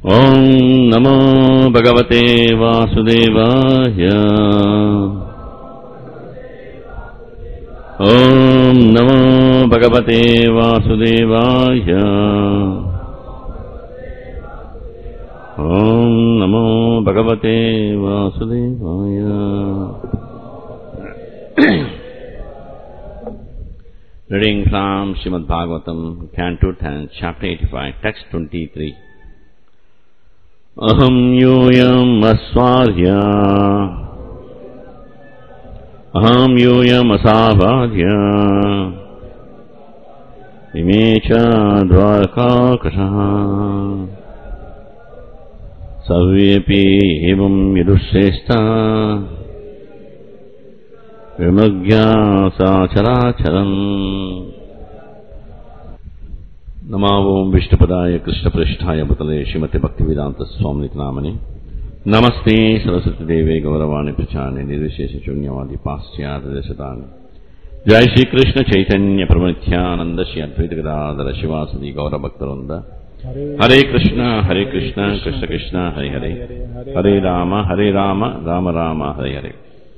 ॐ नमो भगवते वासुदेवाय ॐ नमो भगवते वासुदेवाय ॐ नमो भगवते वासुदेवाय Reading from Srimad Bhagavatam, Canto 10, Chapter 85, Text 23. अहं यूयम् अस्वार्य अहं यूयमसाबाध्य इमे च द्वारकाकृशः सर्वेऽपि एवं विदुश्रेष्ठा विमग्या साचराचरम् नमो ओं विष्णुपदाय कृष्णपृष्ठाय भूतले श्रीमति भक्तिवेदान्तस्वामिनिति नामनि नमस्ते सरस्वतीदेवे गौरवाणि प्रचाने निर्विशेषशून्यवादि पाश्चात्यदशतानि जय श्रीकृष्ण चैतन्य प्रमुख्यानन्द श्री अद्वैतगदाधर शिवासदि गौरभक्तवृन्द हरे कृष्ण हरे कृष्ण कृष्ण कृष्ण हरे हरे हरे राम हरे राम राम राम हरे हरे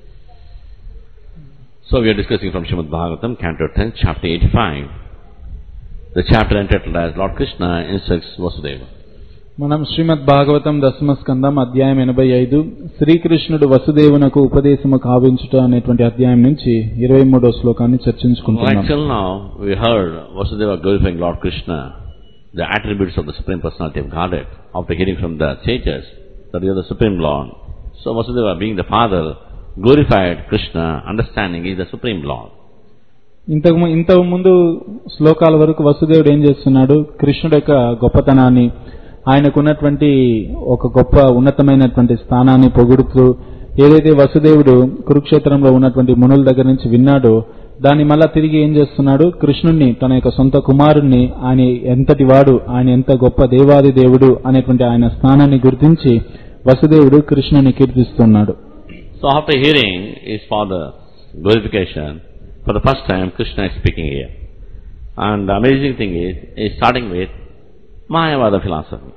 So we are discussing from Srimad Bhagavatam, Canto 10, Chapter 85. The chapter entitled as Lord Krishna instructs Vasudeva. మనం శ్రీమద్ భాగవతం దశమ స్కందం అధ్యాయం ఎనభై ఐదు శ్రీకృష్ణుడు వసుదేవునకు ఉపదేశము కావించుట అనేటువంటి అధ్యాయం నుంచి ఇరవై మూడో శ్లోకాన్ని Right చర్చించుకుంటున్నాం till now, we heard Vasudeva glorifying Lord Krishna, the attributes of the Supreme Personality of Godhead, after hearing from the sages that you are the Supreme Lord. So Vasudeva, being the father, glorified Krishna, understanding he is the Supreme Lord. ఇంతకు ము- ఇంతకు ముందు శ్లోకాల వరకు వసుదేవుడు ఏం చేస్తున్నాడు కృష్ణుడు యొక్క గొప్పతనాన్ని ఆయనకున్నటువంటి ఒక గొప్ప ఉన్నతమైనటువంటి స్థానాన్ని పొగుడుతూ ఏదైతే వసుదేవుడు కురుక్షేత్రంలో ఉన్నటువంటి మునుల దగ్గర నుంచి విన్నాడో దాన్ని మళ్ళా తిరిగి ఏం చేస్తున్నాడు కృష్ణుణ్ణి తన యొక్క సొంత కుమారుణ్ణి ఆయన ఎంతటి వాడు ఆయన ఎంత గొప్ప దేవాది దేవుడు అనేటువంటి ఆయన స్థానాన్ని గుర్తించి వసుదేవుడు కృష్ణుని కీర్తిస్తున్నాడు So after hearing his father's glorification, for the first time Krishna is speaking here. And the amazing thing is, he is starting with Mayavada philosophy.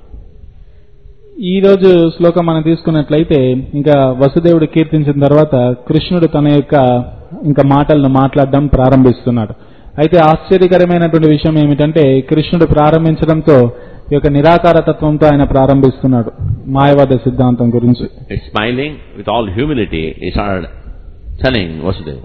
ఈ రోజు శ్లోకం మనం తీసుకున్నట్లయితే ఇంకా వసుదేవుడు కీర్తించిన తర్వాత కృష్ణుడు తన యొక్క ఇంకా మాటలను మాట్లాడడం ప్రారంభిస్తున్నాడు అయితే ఆశ్చర్యకరమైనటువంటి విషయం ఏమిటంటే కృష్ణుడు ప్రారంభించడంతో ఈ యొక్క నిరాకార తత్వంతో ఆయన ప్రారంభిస్తున్నాడు మాయవాద సిద్ధాంతం గురించి He's smiling with all humility, he started telling Vasudeva.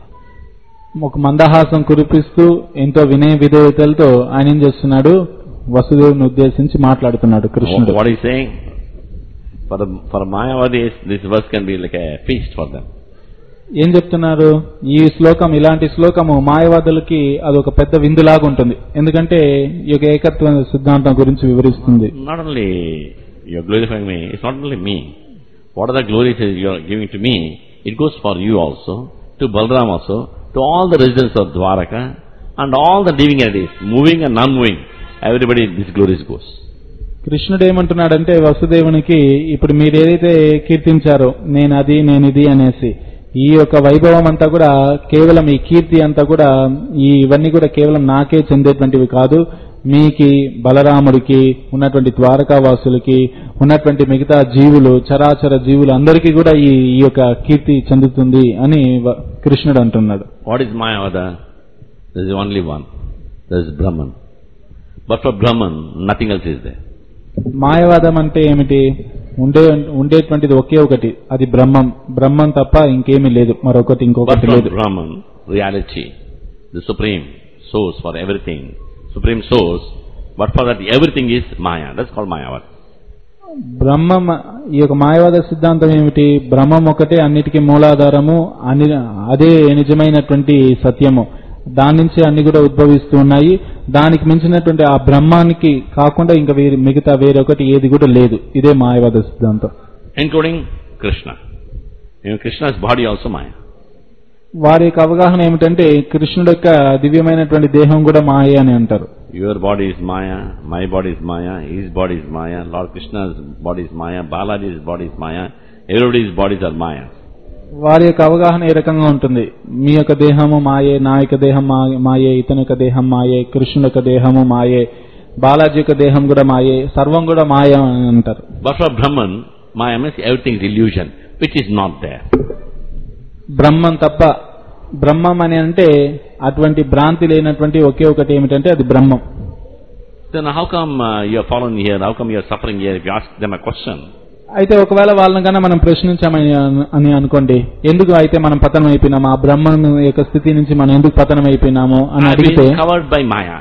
ఒక మందహాసం కురిపిస్తూ ఎంతో వినయ విధేయతలతో ఆయన ఏం చేస్తున్నాడు వసుదేవుని ఉద్దేశించి మాట్లాడుతున్నాడు కృష్ణుడు What he's saying? For the for Mayavadis, this verse can be like a feast for them. ఏం చెప్తున్నారు ఈ శ్లోకం ఇలాంటి శ్లోకము మాయవాదులకి అది ఒక పెద్ద విందులాగా ఉంటుంది ఎందుకంటే ఈ యొక్క ఏకత్వ సిద్ధాంతం గురించి వివరిస్తుంది Not only you're glorifying me, it's not only me. What are the glories that you're giving to me? It goes for you also, to Balram also, to all the residents of Dwaraka, and all the living entities, moving and non-moving. Everybody, this glories goes. కృష్ణుడు ఏమంటున్నాడంటే వసుదేవునికి ఇప్పుడు మీరు ఏదైతే కీర్తించారో నేను అది నేను ఇది అనేసి ఈ యొక్క వైభవం అంతా కూడా కేవలం ఈ కీర్తి అంతా కూడా ఈ ఇవన్నీ కూడా కేవలం నాకే చెందేటువంటివి కాదు మీకి బలరాముడికి ఉన్నటువంటి ద్వారకావాసులకి ఉన్నటువంటి మిగతా జీవులు చరాచర జీవులు అందరికీ కూడా ఈ ఈ యొక్క కీర్తి చెందుతుంది అని వ- కృష్ణుడు అంటున్నాడు What is Mayavada? There is only one. There is Brahman. But for Brahman, nothing else is there. మాయవాదం అంటే ఏమిటి ఉండే ఉండేటువంటిది ఒకే ఒకటి అది బ్రహ్మం బ్రహ్మం తప్ప ఇంకేమీ లేదు మరొకటి But ఇంకొకటి from లేదు Brahman, reality, the supreme source for everything, supreme source, but for that everything is Maya. That's called Mayavad. బ్రహ్మం ఈ యొక్క మాయవాద సిద్ధాంతం ఏమిటి బ్రహ్మం ఒకటే అన్నిటికీ మూలాధారము అన్ని అదే నిజమైనటువంటి సత్యము దాని నుంచి అన్ని కూడా ఉద్భవిస్తూ ఉన్నాయి దానికి మించినటువంటి ఆ బ్రహ్మానికి కాకుండా ఇంకా వేరే మిగతా వేరొకటి ఏది కూడా లేదు ఇదే మాయవాద సిద్ధాంతం Including Krishna. You know, Krishna's body also Maya. వారి యొక్క అవగాహన ఏమిటంటే కృష్ణుడు యొక్క దివ్యమైనటువంటి దేహం కూడా మాయే అని అంటారు Your body is Maya, my body is Maya, his body is Maya, Lord Krishna's body is Maya, Balaji's body is Maya, everybody's bodies are Maya. వారి యొక్క అవగాహన ఏ రకంగా ఉంటుంది మీ యొక్క దేహము మాయే నా యొక్క దేహం మా- మాయే ఇతని యొక్క దేహం మాయే కృష్ణుని యొక్క దేహము మాయే బాలాజీ యొక్క దేహం కూడా మాయే సర్వం కూడా మాయ అని అంటారు But for Brahman, Maya means everything is illusion, which is not there. బ్రహ్మం తప్ప బ్రహ్మం అని అంటే అటువంటి భ్రాంతి లేనటువంటి ఒకే ఒకటి ఏమిటంటే అది బ్రహ్మం Then how come uh, you are following here? How come you are suffering here? If you ask them a question, అయితే ఒకవేళ వాళ్ళని కన్నా మనం ప్రశ్నించామని అను- అని అనుకోండి ఎందుకు అయితే మనం పతనం అయిపోయినాము ఆ బ్రహ్మం యొక్క స్థితి నుంచి మనం ఎందుకు పతనం అయిపోయినాము అని I've అడిగితే been covered by Maya.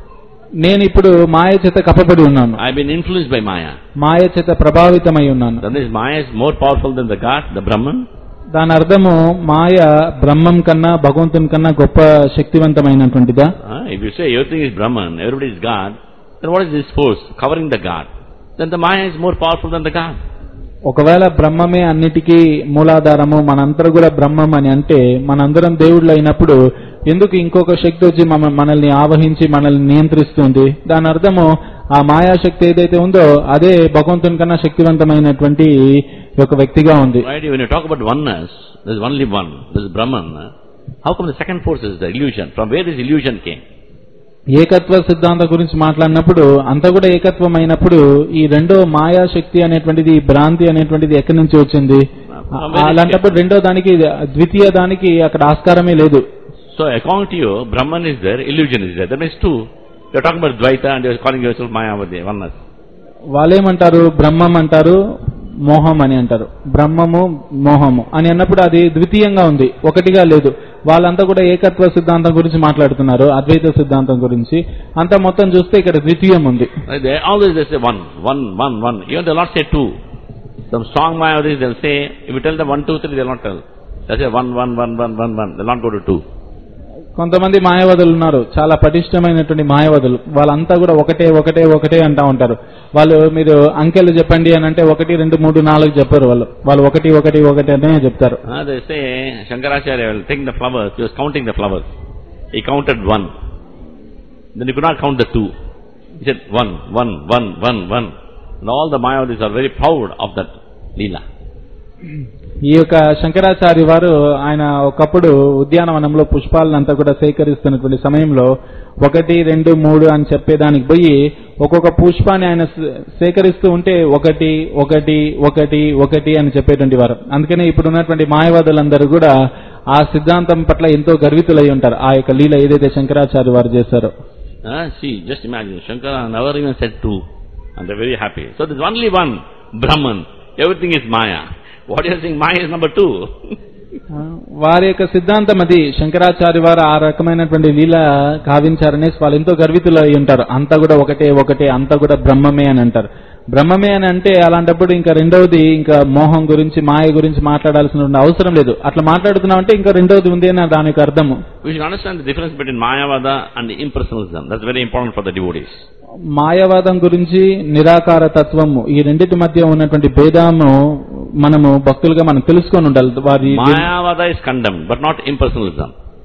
నేను ఇప్పుడు మాయ చేత కప్పబడి ఉన్నాను I've been influenced by Maya. మాయ చేత ప్రభావితమై ఉన్నాను Then this Maya is more powerful than the God, the Brahman. దాని అర్థము మాయ బ్రహ్మం కన్నా భగవంతుని కన్నా గొప్ప శక్తివంతమైనటువంటిదా Uh, if you say everything is Brahman, everybody is God, then what is this force covering the God? Then the Maya is more powerful than the God. ఒకవేళ బ్రహ్మమే అన్నిటికీ మూలాధారము మనందరూ కూడా బ్రహ్మం అని అంటే మనందరం దేవుళ్ళు అయినప్పుడు ఎందుకు ఇంకొక శక్తి వచ్చి మన- మనల్ని ఆవహించి మనల్ని నియంత్రిస్తుంది దాని అర్థము ఆ మాయాశక్తి ఏదైతే ఉందో అదే భగవంతుని కన్నా శక్తివంతమైనటువంటి ఒక వ్యక్తిగా ఉంది Right? When you talk about oneness, there is only one. There is Brahman. How come the second force is the illusion? From where this illusion came? ఏకత్వ సిద్ధాంతం గురించి మాట్లాడినప్పుడు అంతా కూడా ఏకత్వం అయినప్పుడు ఈ రెండో మాయాశక్తి అనేటువంటిది ఈ భ్రాంతి అనేటువంటిది ఎక్కడి నుంచి వచ్చింది ఆ- అలాంటప్పుడు రెండో దానికి ద్వితీయ దానికి అక్కడ ఆస్కారమే లేదు So according to you, Brahman is there, illusion is there. That means two. You are talking about Dvaita and you are calling yourself Mayavadi, oneness. వాళ్ళేమంటారు బ్రహ్మం అంటారు మోహం అని అంటారు బ్రహ్మము మోహము అని అన్నప్పుడు అది ద్వితీయంగా ఉంది ఒకటిగా లేదు వాళ్ళంతా కూడా ఏకత్వ సిద్ధాంతం గురించి మాట్లాడుతున్నారు అద్వైత సిద్ధాంతం గురించి అంతా మొత్తం చూస్తే ఇక్కడ ద్వితీయం ఉంది Right? They always they say one, one, one, one. Even they will not say two. Some strong Mayavadis they will say, if you tell them one, two, three, they will not tell. They say one, one, one, one, one, one. They will not go to two. కొంతమంది మాయవాదులు ఉన్నారు చాలా పటిష్టమైనటువంటి మాయవాదులు వాళ్ళంతా కూడా ఒకటే ఒకటే ఒకటే అంటా ఉంటారు వాళ్ళు మీరు అంకెలు చెప్పండి అని అంటే ఒకటి రెండు మూడు నాలుగు చెప్పారు వాళ్ళు వాళ్ళు ఒకటి ఒకటి ఒకటి అనే చెప్తారు Ah, they say, Shankaracharya will take the flowers, he was counting the flowers. He counted one. Then he could not count the two. He said one, one, one, one, one. And all the Mayavadis are very proud of that Leela. ఈ యొక్క శంకరాచార్య వారు ఆయన ఒకప్పుడు ఉద్యానవనంలో పుష్పాలనంతా కూడా సేకరిస్తున్నటువంటి సమయంలో ఒకటి రెండు మూడు అని చెప్పేదానికి పోయి ఒక్కొక్క పుష్పాన్ని ఆయన సే- సేకరిస్తూ ఉంటే ఒకటి ఒకటి ఒకటి ఒకటి అని చెప్పేటువంటి వారు అందుకనే ఇప్పుడు ఉన్నటువంటి మాయవాదులందరూ కూడా ఆ సిద్ధాంతం పట్ల ఎంతో గర్వితులై ఉంటారు ఆ యొక్క లీల ఏదైతే శంకరాచార్య వారు చేశారో Ah, see, just imagine, Shankara never even said two. And they're very happy. So there's only one Brahman. Everything is Maya. What you're saying, Maya is number two. వారి యొక్క సిద్ధాంతం అది శంకరాచార్య వారు ఆ రకమైనటువంటి లీల కావించారనేసి వాళ్ళు ఎంతో గర్వితులు అయి ఉంటారు అంతా కూడా ఒకటే ఒకటే అంతా కూడా బ్రహ్మమే అని అంటారు బ్రహ్మమే అని అంటే అలాంటప్పుడు ఇంకా రెండవది ఇంకా మోహం గురించి మాయ గురించి మాట్లాడాల్సిన అవసరం లేదు అట్లా మాట్లాడుతున్నాం అంటే ఇంకా రెండవది ఉంది అని దానికి అర్థము we should understand the difference between Mayavada and impersonalism. That's very important for the devotees. మాయవాదం గురించి నిరాకార తత్వము ఈ రెండింటి మధ్య ఉన్నటువంటి భేదాము మనము భక్తులుగా మనం తెలుసుకొని ఉండాలి వారి Mayavada is condemned, but not impersonalism.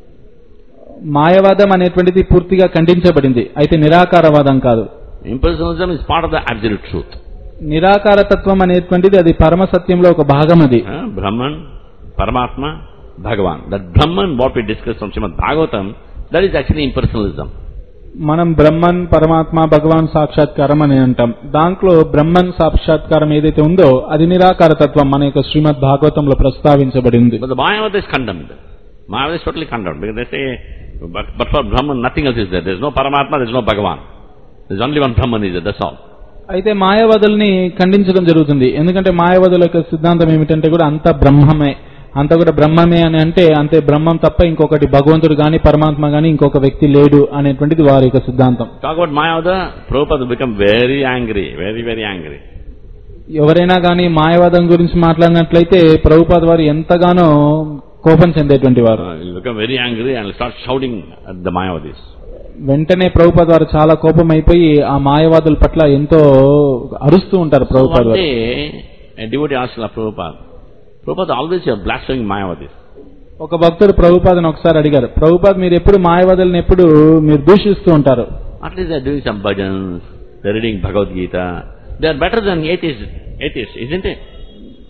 మాయవాదం అనేటువంటిది పూర్తిగా ఖండించబడింది అయితే నిరాకారవాదం కాదు Impersonalism is part of the absolute truth. నిరాకార తత్వం అనేటువంటిది అది పరమ సత్యంలో ఒక భాగం అది Huh? Brahman, Paramatma, Bhagavan. That Brahman, what we discussed from Srimad Bhagavatam, that is actually impersonalism. మనం బ్రహ్మన్ పరమాత్మ భగవాన్ సాక్షాత్కారం అని అంటాం దాంట్లో బ్రహ్మన్ సాక్షాత్కారం ఏదైతే ఉందో అది నిరాకార తత్వం మన యొక్క శ్రీమద్ భాగవతంలో ప్రస్తావించబడింది But the Mayavada is condemned. Mayavada is totally condemned because they say, but, but for Brahman nothing else is there. There is no Paramatma, there is no Bhagavan. There is only one Brahman is there, that's all. అయితే మాయావదుల్ని ఖండించడం జరుగుతుంది ఎందుకంటే మాయావదుల యొక్క సిద్ధాంతం ఏమిటంటే కూడా అంత బ్రహ్మమే అంత కూడా బ్రహ్మమే అని అంటే అంతే బ్రహ్మం తప్ప ఇంకొకటి భగవంతుడు గాని పరమాత్మ గాని ఇంకొక వ్యక్తి లేడు అనేటువంటిది వారి యొక్క సిద్ధాంతం Talk about Mayavada, Prabhupada will become very angry, very, very angry. ఎవరైనా కానీ మాయవాదం గురించి మాట్లాడినట్లయితే ప్రభుపాద వారు ఎంతగానో కోపం చెందేటువంటి వారు Uh, he'll become very angry and will start shouting at the Mayavadis. వెంటనే ప్రభుపాద వారు చాలా కోపం అయిపోయి ఆ మాయవాదుల పట్ల ఎంతో అరుస్తూ ఉంటారు So ప్రభుపాద one వారు day, a devotee asked La Prabhupada, Prabhupada, always you are blaspheming Mayavadis. ఒక భక్తుడు ప్రభుపాదను ఒకసారి అడిగారు ప్రభుపాద్ మీరు ఎప్పుడు మాయవాదులను ఎప్పుడు మీరు దూషిస్తూ ఉంటారు At least they are doing some bhajans, they are reading Bhagavad Gita. They are better than atheists, atheists, isn't it?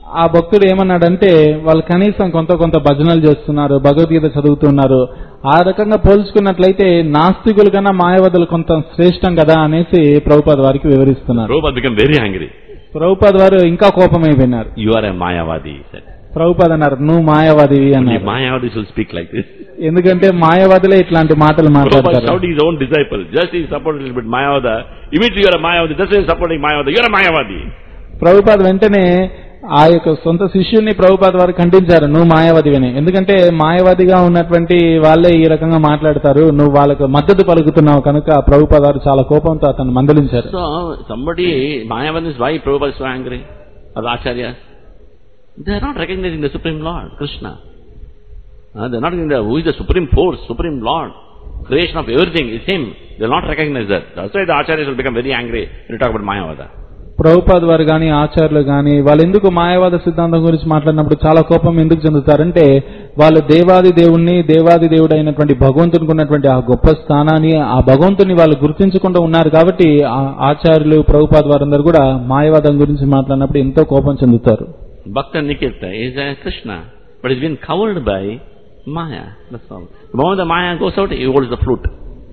ఆ భక్తుడు ఏమన్నాడంటే వాళ్ళు కనీసం కొంత కొంత భజనలు చేస్తున్నారు భగవద్గీత చదువుతున్నారు ఆ రకంగా పోల్చుకున్నట్లయితే నాస్తికుల కన్నా మాయవాదులు కొంత శ్రేష్టం కదా అనేసి ప్రభుపాద్ వారికి వివరిస్తున్నారు Prabhupada became very angry. Prabhupad వారు ఇంకా కోపమైపోయినారు You are a Mayavadi, he said. Prabhupad అన్నారు నువ్వు మాయవాదివి Only అన్నారు Mayavadis will speak like this. ఎందుకంటే మాయవాదులే ఇట్లాంటి మాటలు Prabhupada మాట్లాడతారు shouted his own disciple. Just he supported a little bit Mayavada. Immediately you are a Mayavadi. That's why he's supporting Mayavada. You are a Mayavadi. Prabhupad వెంటనే ఆ యొక్క సొంత శిష్యుల్ని ప్రభుపాద్ వారు ఖండించారు నువ్వు మాయావాదివని ఎందుకంటే మాయావాదిగా ఉన్నటువంటి వాళ్ళే ఈ రకంగా మాట్లాడతారు నువ్వు వాళ్ళకు మద్దతు పలుకుతున్నావు కనుక ప్రభుపాద్ వారు చాలా కోపంతో అతను మందలించారు So somebody, Mayavadis, why Prabhupada is so angry? Or the Acharyas? They are not recognizing the Supreme Lord, Krishna. Uh, they are not recognizing the, who is the Supreme Force, Supreme Lord. Creation of everything is Him. They will not recognize that. That's why the Acharyas will become very angry when you talk about Mayavada. Prabhupad వారు గాని ఆచార్యులు గాని వాళ్ళు ఎందుకు మాయావాద సిద్ధాంతం గురించి మాట్లాడినప్పుడు చాలా కోపం ఎందుకు చెందుతారంటే వాళ్ళు దేవాది దేవుణ్ణి దేవాది దేవుడు అయినటువంటి భగవంతునికి ఉన్నటువంటి ఆ గొప్ప స్థానాన్ని ఆ భగవంతుని వాళ్ళు గుర్తించకుండా ఉన్నారు కాబట్టి ఆ ఆచార్యులు ప్రభుపాద్ వారందరూ కూడా మాయవాదం గురించి మాట్లాడినప్పుడు ఎంతో కోపం చెందుతారు Bhakta Nikita is a Krishna, but he's been covered by Maya. That's all. The moment the Maya goes out, he holds the flute.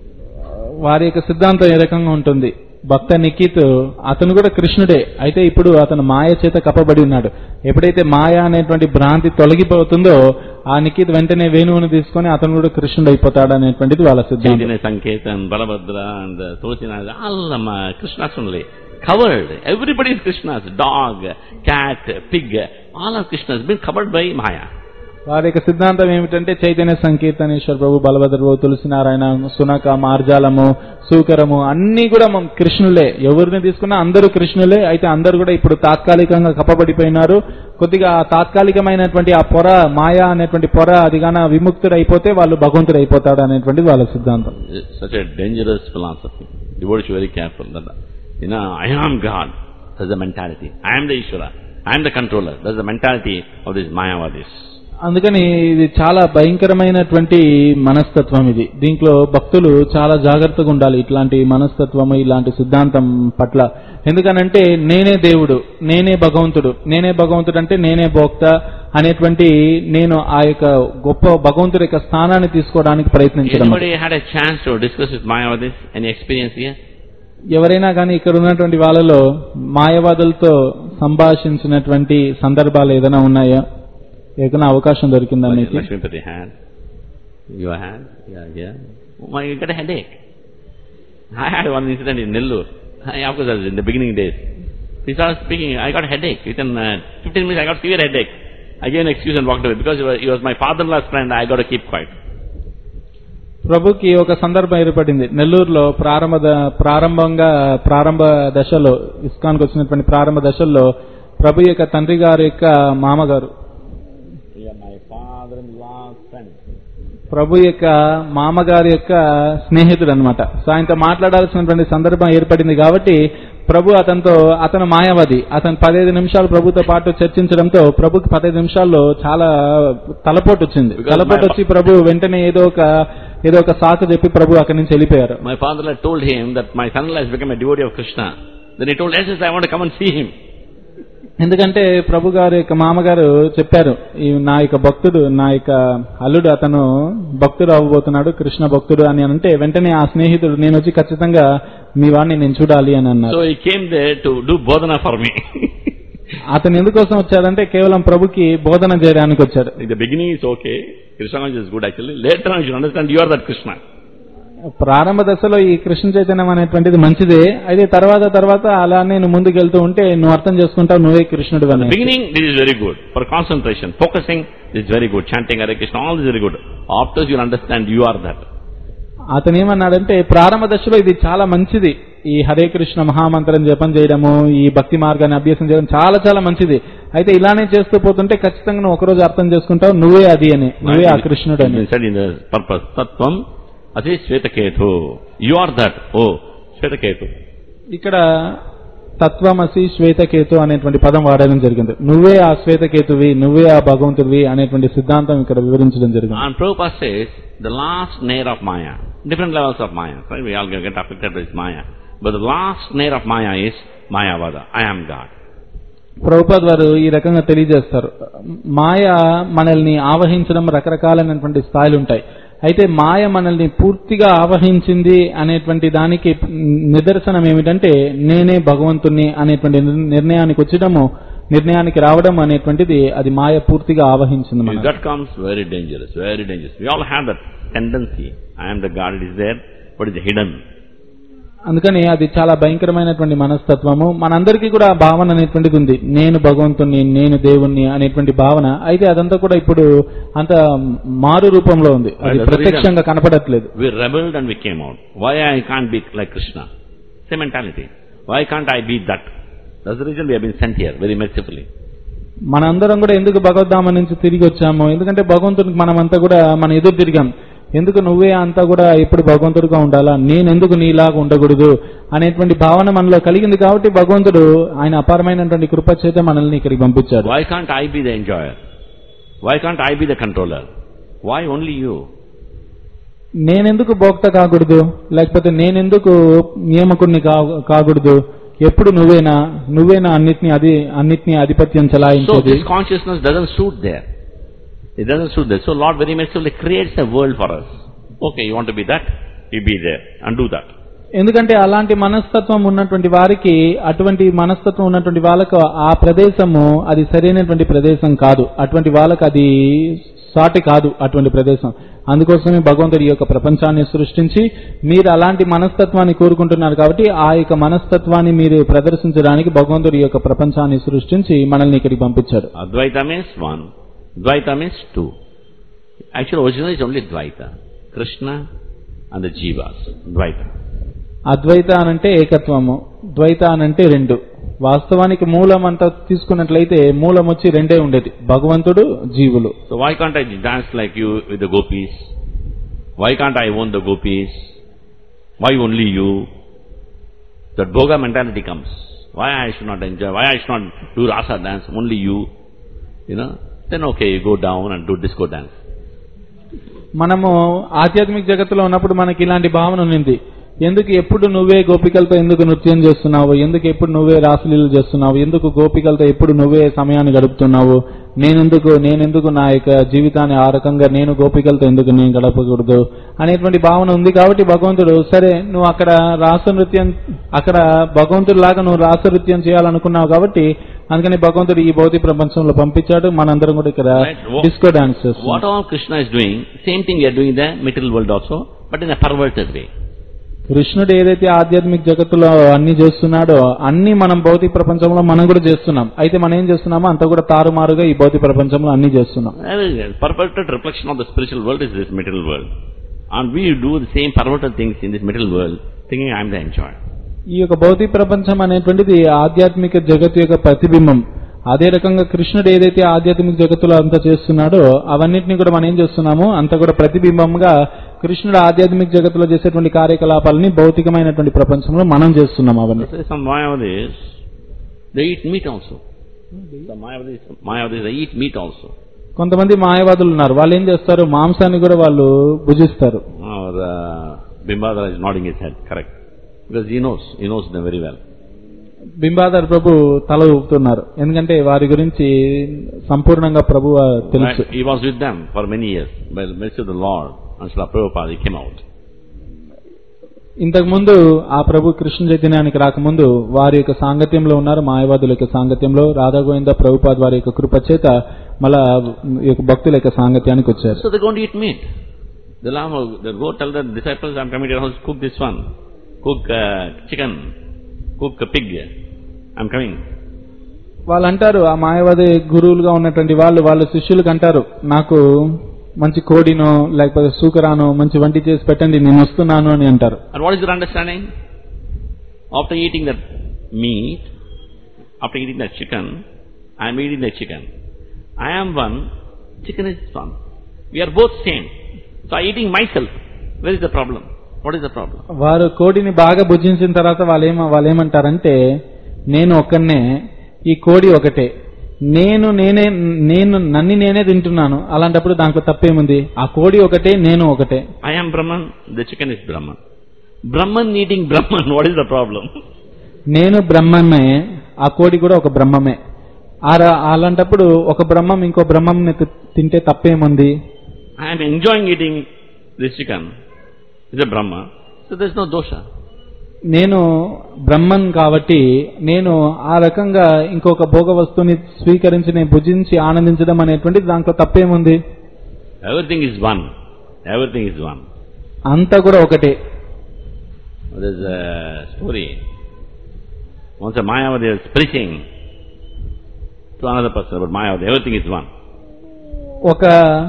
వారి యొక్క సిద్ధాంతం ఏ రకంగా ఉంటుంది భక్త నిఖిత్ అతను కూడా కృష్ణుడే అయితే ఇప్పుడు అతను మాయ చేత కప్పబడి ఉన్నాడు ఎప్పుడైతే మాయ అనేటువంటి భ్రాంతి తొలగిపోతుందో ఆ నిఖిత్ వెంటనే వేణువుని తీసుకొని అతను కూడా కృష్ణుడు అయిపోతాడు అనేటువంటిది వాళ్ళ సిద్ధాంతం Chaitanya Sanketan, Balabhadra and uh, Tulsinath, all of them are Krishnas only. Covered. Everybody is Krishnas. Dog, cat, pig, all are Krishnas. Been covered by Maya. వారి యొక్క సిద్ధాంతం ఏమిటంటే చైతన్య సంకీర్తనేశ్వర ప్రభు బలభద్ర ప్రభు తులసినారాయణ సునక మార్జాలము సూకరము అన్ని కూడా మన కృష్ణులే ఎవరిని తీసుకున్నా అందరూ కృష్ణులే అయితే అందరూ కూడా ఇప్పుడు తాత్కాలికంగా కప్పబడిపోయినారు కొద్దిగా ఆ తాత్కాలికమైనటువంటి ఆ పొర మాయా అనేటువంటి పొర అదిగాన విముక్తుడు అయిపోతే వాళ్ళు భగవంతుడు అయిపోతాడు అనేటువంటిది వాళ్ళ సిద్ధాంతం It's such a dangerous philosophy. Devotees should be very careful. That, you know, I am God. That's the mentality. I am the Ishvara. I am the controller. That's the mentality of these Mayavadis. అందుకని ఇది చాలా భయంకరమైనటువంటి మనస్తత్వం ఇది దీంట్లో భక్తులు చాలా జాగ్రత్తగా ఉండాలి ఇట్లాంటి మనస్తత్వము ఇలాంటి సిద్ధాంతం పట్ల ఎందుకనంటే నేనే దేవుడు నేనే భగవంతుడు నేనే భగవంతుడు అంటే నేనే భోక్త అనేటువంటి నేను ఆ యొక్క గొప్ప భగవంతుడి యొక్క స్థానాన్ని తీసుకోవడానికి ప్రయత్నించడం Anybody had a chance to discuss with Mayavadis? Any experience here? ఎవరైనా కానీ ఇక్కడ ఉన్నటువంటి వాళ్ళలో మాయవాదులతో సంభాషించినటువంటి సందర్భాలు ఏదైనా ఉన్నాయా ఏదైనా అవకాశం దొరికిందా మీకు Lakshmipati had. You had? Yeah, yeah. Oh my, you got a headache. I had one incident in Nellore. I, of course, that was in the beginning days. He started speaking, I got a headache. Within uh, 15 minutes, I got severe headache. I gave an excuse and walked away. Because he was, he was my father-in-law's friend, I got to keep quiet. ప్రభుకి ఒక సందర్భం ఏర్పడింది నెల్లూరులో ప్రారంభ the- ప్రారంభంగా ప్రారంభ దశలో ఇస్కాన్కి వచ్చినటువంటి ప్రారంభ దశల్లో ప్రభు యొక్క తండ్రి గారి యొక్క మామగారు You are my father-in-law's friend. ప్రభు యొక్క మామగారి యొక్క స్నేహితుడు అనమాట సో ఆయనతో మాట్లాడాల్సినటువంటి సందర్భం ఏర్పడింది కాబట్టి ప్రభు అతనితో అతను మాయావది అతను పదహైదు నిమిషాలు ప్రభుతో పాటు చర్చించడంతో ప్రభుకి పదహైదు నిమిషాల్లో చాలా తలపోటు వచ్చింది Because తలపోటు my- వచ్చి ప్రభు వెంటనే ఏదో ఒక ఏదో ఒక సాకు చెప్పి ప్రభు అక్కడి నుంచి వెళ్ళిపోయారు My father-in-law told him that my son-in-law has become a devotee of Krishna. Then he told, yes, yes, I want to come and see him. ఎందుకంటే ప్రభు గారి యొక్క మామగారు చెప్పారు ఈ నా యొక్క భక్తుడు నా యొక్క అల్లుడు అతను భక్తుడు అవ్వబోతున్నాడు కృష్ణ భక్తుడు అని అంటే వెంటనే ఆ స్నేహితుడు నేను వచ్చి ఖచ్చితంగా మీ వాడిని నేను చూడాలి అని అన్నారు So he came there to do bodhana for me. అతను ఎందుకోసం వచ్చాడంటే కేవలం ప్రభుకి బోధన చేయడానికి వచ్చాడు In the beginning it's okay. Krishna consciousness is good actually. Later on you should understand you are that Krishna. ప్రారంభ దశలో ఈ కృష్ణ చైతన్యం అనేటువంటిది మంచిదే అయితే తర్వాత తర్వాత అలానే నువ్వు ముందుకెళ్తూ ఉంటే నువ్వు అర్థం చేసుకుంటావు నువ్వే కృష్ణుడు The అని beginning this is very good. For concentration, focusing this is very good. Chanting Hare Krishna, all this is very good. After you will understand you are that. అతను ఏమన్నాడంటే ప్రారంభ దశలో ఇది చాలా మంచిది ఈ హరే కృష్ణ మహామంత్రం జపం చేయడము ఈ భక్తి మార్గాన్ని అభ్యాసం చేయడం చాలా చాలా మంచిది అయితే ఇలానే చేస్తూ పోతుంటే ఖచ్చితంగా నువ్వు ఒకరోజు అర్థం చేసుకుంటావు నువ్వే అది అని నువ్వే ఆ కృష్ణుడు It అని is said in the purpose. Tattvam ati Svetaketu. You are that. Oh, Svetaketu. ఇక్కడ తత్వమసి శ్వేతకేతు అనేటువంటి పదం వాడడం జరిగింది నువ్వే ఆ శ్వేతకేతువి నువ్వే ఆ భగవంతుడివి అనేటువంటి సిద్ధాంతం ఇక్కడ వివరించడం జరిగింది And Prabhupada says, the last snare of Maya, different levels of Maya, right? We all get affected by this Maya. But the last snare of Maya is Mayavada. I am God. Prabhupad వారు ఈ రకంగా తెలియజేస్తారు మాయ మనల్ని ఆవహించడం రకరకాలైనటువంటి స్థాయిలు ఉంటాయి అయితే మాయ మనల్ని పూర్తిగా ఆవహించింది అనేటువంటి దానికి నిదర్శనం ఏమిటంటే నేనే భగవంతుణ్ణి అనేటువంటి నిర్- నిర్ణయానికి వచ్చడము నిర్ణయానికి రావడం అనేటువంటిది అది మాయ పూర్తిగా ఆవహించింది మనల్ని. That comes very dangerous, very dangerous. We all have that tendency. I am the God, it is there, but it is hidden. అందుకని అది చాలా భయంకరమైనటువంటి మనస్తత్వము మనందరికీ కూడా ఆ భావన అనేటువంటిది ఉంది నేను భగవంతుణ్ణి నేను దేవుణ్ణి అనేటువంటి భావన అయితే అదంతా కూడా ఇప్పుడు అంత మారు రూపంలో ఉంది అది Right, that's the ప్రత్యక్షంగా కనపడట్లేదు We rebelled and we came out. Why I can't be like Krishna? Same mentality. Why can't I be that? That's the reason we have been sent here, very mercifully. మనందరం కూడా ఎందుకు భగవద్ధామ నుంచి తిరిగి వచ్చాము ఎందుకంటే భగవంతునికి మనమంతా కూడా మనం ఎదురు తిరిగాం ఎందుకు నువ్వే అంతా కూడా ఎప్పుడు భగవంతుడిగా ఉండాలా నేను ఎందుకు నీలాగా ఉండకూడదు అనేటువంటి భావన మనలో కలిగింది కాబట్టి భగవంతుడు ఆయన అపారమైనటువంటి కృప చేత మనల్ని ఇక్కడికి పంపించాడు Why can't I be the enjoyer? Why can't I be the controller? Why only you? నేనెందుకు భోక్త కాకూడదు లేకపోతే నేనెందుకు నియామకుడిని కా- కాకూడదు ఎప్పుడు నువ్వేనా నువ్వేనా అన్నిటిని అది అన్నిటిని ఆధిపత్యం So చలాయించేది this consciousness doesn't suit there. It doesn't suit there. So Lord very mercifully creates a world for us. Okay, you want to be that? You be there and do that. ఎందుకంటే అలాంటి మనస్తత్వం ఉన్నటువంటి వారికి అటువంటి మనస్తత్వం ఉన్నటువంటి వాళ్ళకు ఆ ప్రదేశము అది సరైనటువంటి ప్రదేశం కాదు అటువంటి వాళ్ళకు అది సాటి కాదు అటువంటి ప్రదేశం అందుకోసమే భగవంతుడి యొక్క ప్రపంచాన్ని సృష్టించి మీరు అలాంటి మనస్తత్వాన్ని కోరుకుంటున్నారు కాబట్టి ఆ యొక్క మనస్తత్వాన్ని మీరు ప్రదర్శించడానికి భగవంతుడి యొక్క ప్రపంచాన్ని సృష్టించి మనల్ని ఇక్కడికి పంపించారు Advaita means one. Dvaita means two. Actually, originally it's only Dvaita. Krishna and the Jivas. Dvaita. అద్వైత అనంటే ఏకత్వము ద్వైత అనంటే రెండు వాస్తవానికి మూలం అంతా తీసుకున్నట్లయితే మూలం వచ్చి రెండే ఉండేది భగవంతుడు జీవులు So why can't I dance like you with the gopis? Why can't I own the gopis? Why only you? That boga mentality comes. Why I should not enjoy? Why I should not do rasa dance? Only you. You know? Then okay, you go down and do disco dance. మనము ఆధ్యాత్మిక జగత్తులో ఉన్నప్పుడు మనకి ఇలాంటి భావన ఉంది ఎందుకు ఎప్పుడు నువ్వే గోపికలతో ఎందుకు నృత్యం చేస్తున్నావు ఎందుకు ఎప్పుడు నువ్వే రాసలీలు చేస్తున్నావు ఎందుకు గోపికలతో ఎప్పుడు నువ్వే సమయాన్ని గడుపుతున్నావు నేనెందుకు నేనెందుకు నా యొక్క జీవితాన్ని ఆ రకంగా నేను గోపికలతో ఎందుకు నేను గడపకూడదు అనేటువంటి భావన ఉంది కాబట్టి భగవంతుడు సరే నువ్వు అక్కడ రాస నృత్యం అక్కడ భగవంతుడి లాగా నువ్వు రాస నృత్యం చేయాలనుకున్నావు కాబట్టి అందుకని భగవంతుడు ఈ భౌతిక ప్రపంచంలో పంపించాడు మనందరం కూడా ఇక్కడ Right. Wha- డిస్కో డాన్స్ చేస్తున్నాం What all Krishna is doing, same thing we are doing in the material world also, but in a perverted way. కృష్ణుడు ఏదైతే ఆధ్యాత్మిక జగత్తులో అన్ని చేస్తున్నాడో అన్ని మనం భౌతిక ప్రపంచంలో మనం కూడా చేస్తున్నాం అయితే మనం ఏం చేస్తున్నామో అంత కూడా తారుమారుగా ఈ భౌతిక ప్రపంచంలో అన్ని చేస్తున్నాం A perverted reflection of the spiritual world is this material world. And we do the same perverted things in this material world, thinking I am the enjoyer. ఈ యొక్క భౌతిక ప్రపంచం అనేటువంటిది ఆధ్యాత్మిక జగత్తు యొక్క ప్రతిబింబం అదే రకంగా కృష్ణుడు ఏదైతే ఆధ్యాత్మిక జగత్తులో అంతా చేస్తున్నాడో అవన్నిటిని కూడా మనం ఏం చేస్తున్నాము అంత కూడా ప్రతిబింబంగా కృష్ణుడు ఆధ్యాత్మిక జగత్తులో చేసేటువంటి కార్యకలాపాలని భౌతికమైనటువంటి ప్రపంచంలో మనం చేస్తున్నాం అవన్నీ Say some Mayavadis, they eat meat also. Some Mayavadis, Mayavadis, they eat meat also. కొంతమంది మాయవాదులు ఉన్నారు వాళ్ళు ఏం చేస్తారు మాంసాన్ని కూడా వాళ్ళు భుజిస్తారు Our uh, Bimbadara is nodding his head, correct. Because he knows, he knows them very well. బింబాదర్ ప్రభు తల ఊపుతున్నారు ఎందుకంటే వారి గురించి సంపూర్ణంగా ప్రభు తెలుసు Right? He was with them for many years. By the mercy of the Lord, and Srila Prabhupada, he came out. ఇంతకు ముందు ఆ ప్రభు కృష్ణ చైతన్యానికి రాకముందు వారి యొక్క సాంగత్యంలో ఉన్నారు మాయవాదుల యొక్క సాంగత్యంలో రాధాగోవింద ప్రభుపాద్ వారి యొక్క కృప చేత మళ్ళా ఈ యొక్క భక్తుల యొక్క సాంగత్యానికి వచ్చారు So they're going to eat meat. They'll, have, a- they'll go tell the disciples, I'm coming to your house, cook this one. Cook uh, chicken. Cook a pig. I'm coming. వాళ్ళు అంటారు ఆ మాయవాది గురువులుగా ఉన్నటువంటి వాళ్ళు వాళ్ళ శిష్యులకు అంటారు నాకు మంచి కోడినో లేకపోతే సూకరానో మంచి వంటి చేసి పెట్టండి నేను వస్తున్నాను అని అంటారు And what is your understanding? After eating that meat, after eating that chicken, I am eating the chicken. I am one, chicken is one. We are both same. So I eating myself. Where is the problem? What is the problem? వారు కోడిని బాగా భుజించిన తర్వాత వాళ్ళేమ వాళ్ళేమంటారంటే నేను ఒక్కనే ఈ కోడి ఒకటే నేను నేనే నేను నన్ను నేనే తింటున్నాను అలాంటప్పుడు దాంట్లో తప్పేముంది ఆ కోడి ఒకటే నేను ఒకటే I am Brahman, the chicken is Brahman. Brahman eating Brahman, what is the problem? నేను బ్రహ్మమే ఆ కోడి కూడా ఒక బ్రహ్మమే ఆ ర- అలాంటప్పుడు ఒక బ్రహ్మం ఇంకో బ్రహ్మంని తి- తింటే తప్పేముంది I am enjoying eating this chicken. It's a Brahma. So there's no dosha. నేను బ్రహ్మన్ కాబట్టి నేను ఆ రకంగా ఇంకొక భోగ వస్తువుని స్వీకరించి నేను భుజించి ఆనందించడం అనేటువంటిది దాంట్లో తప్పేముంది Everything is one. Everything is one. అంతా కూడా ఒకటే There's a story. Once a Mayavadi was preaching to another person about Mayavadi. Everything is one. ఒక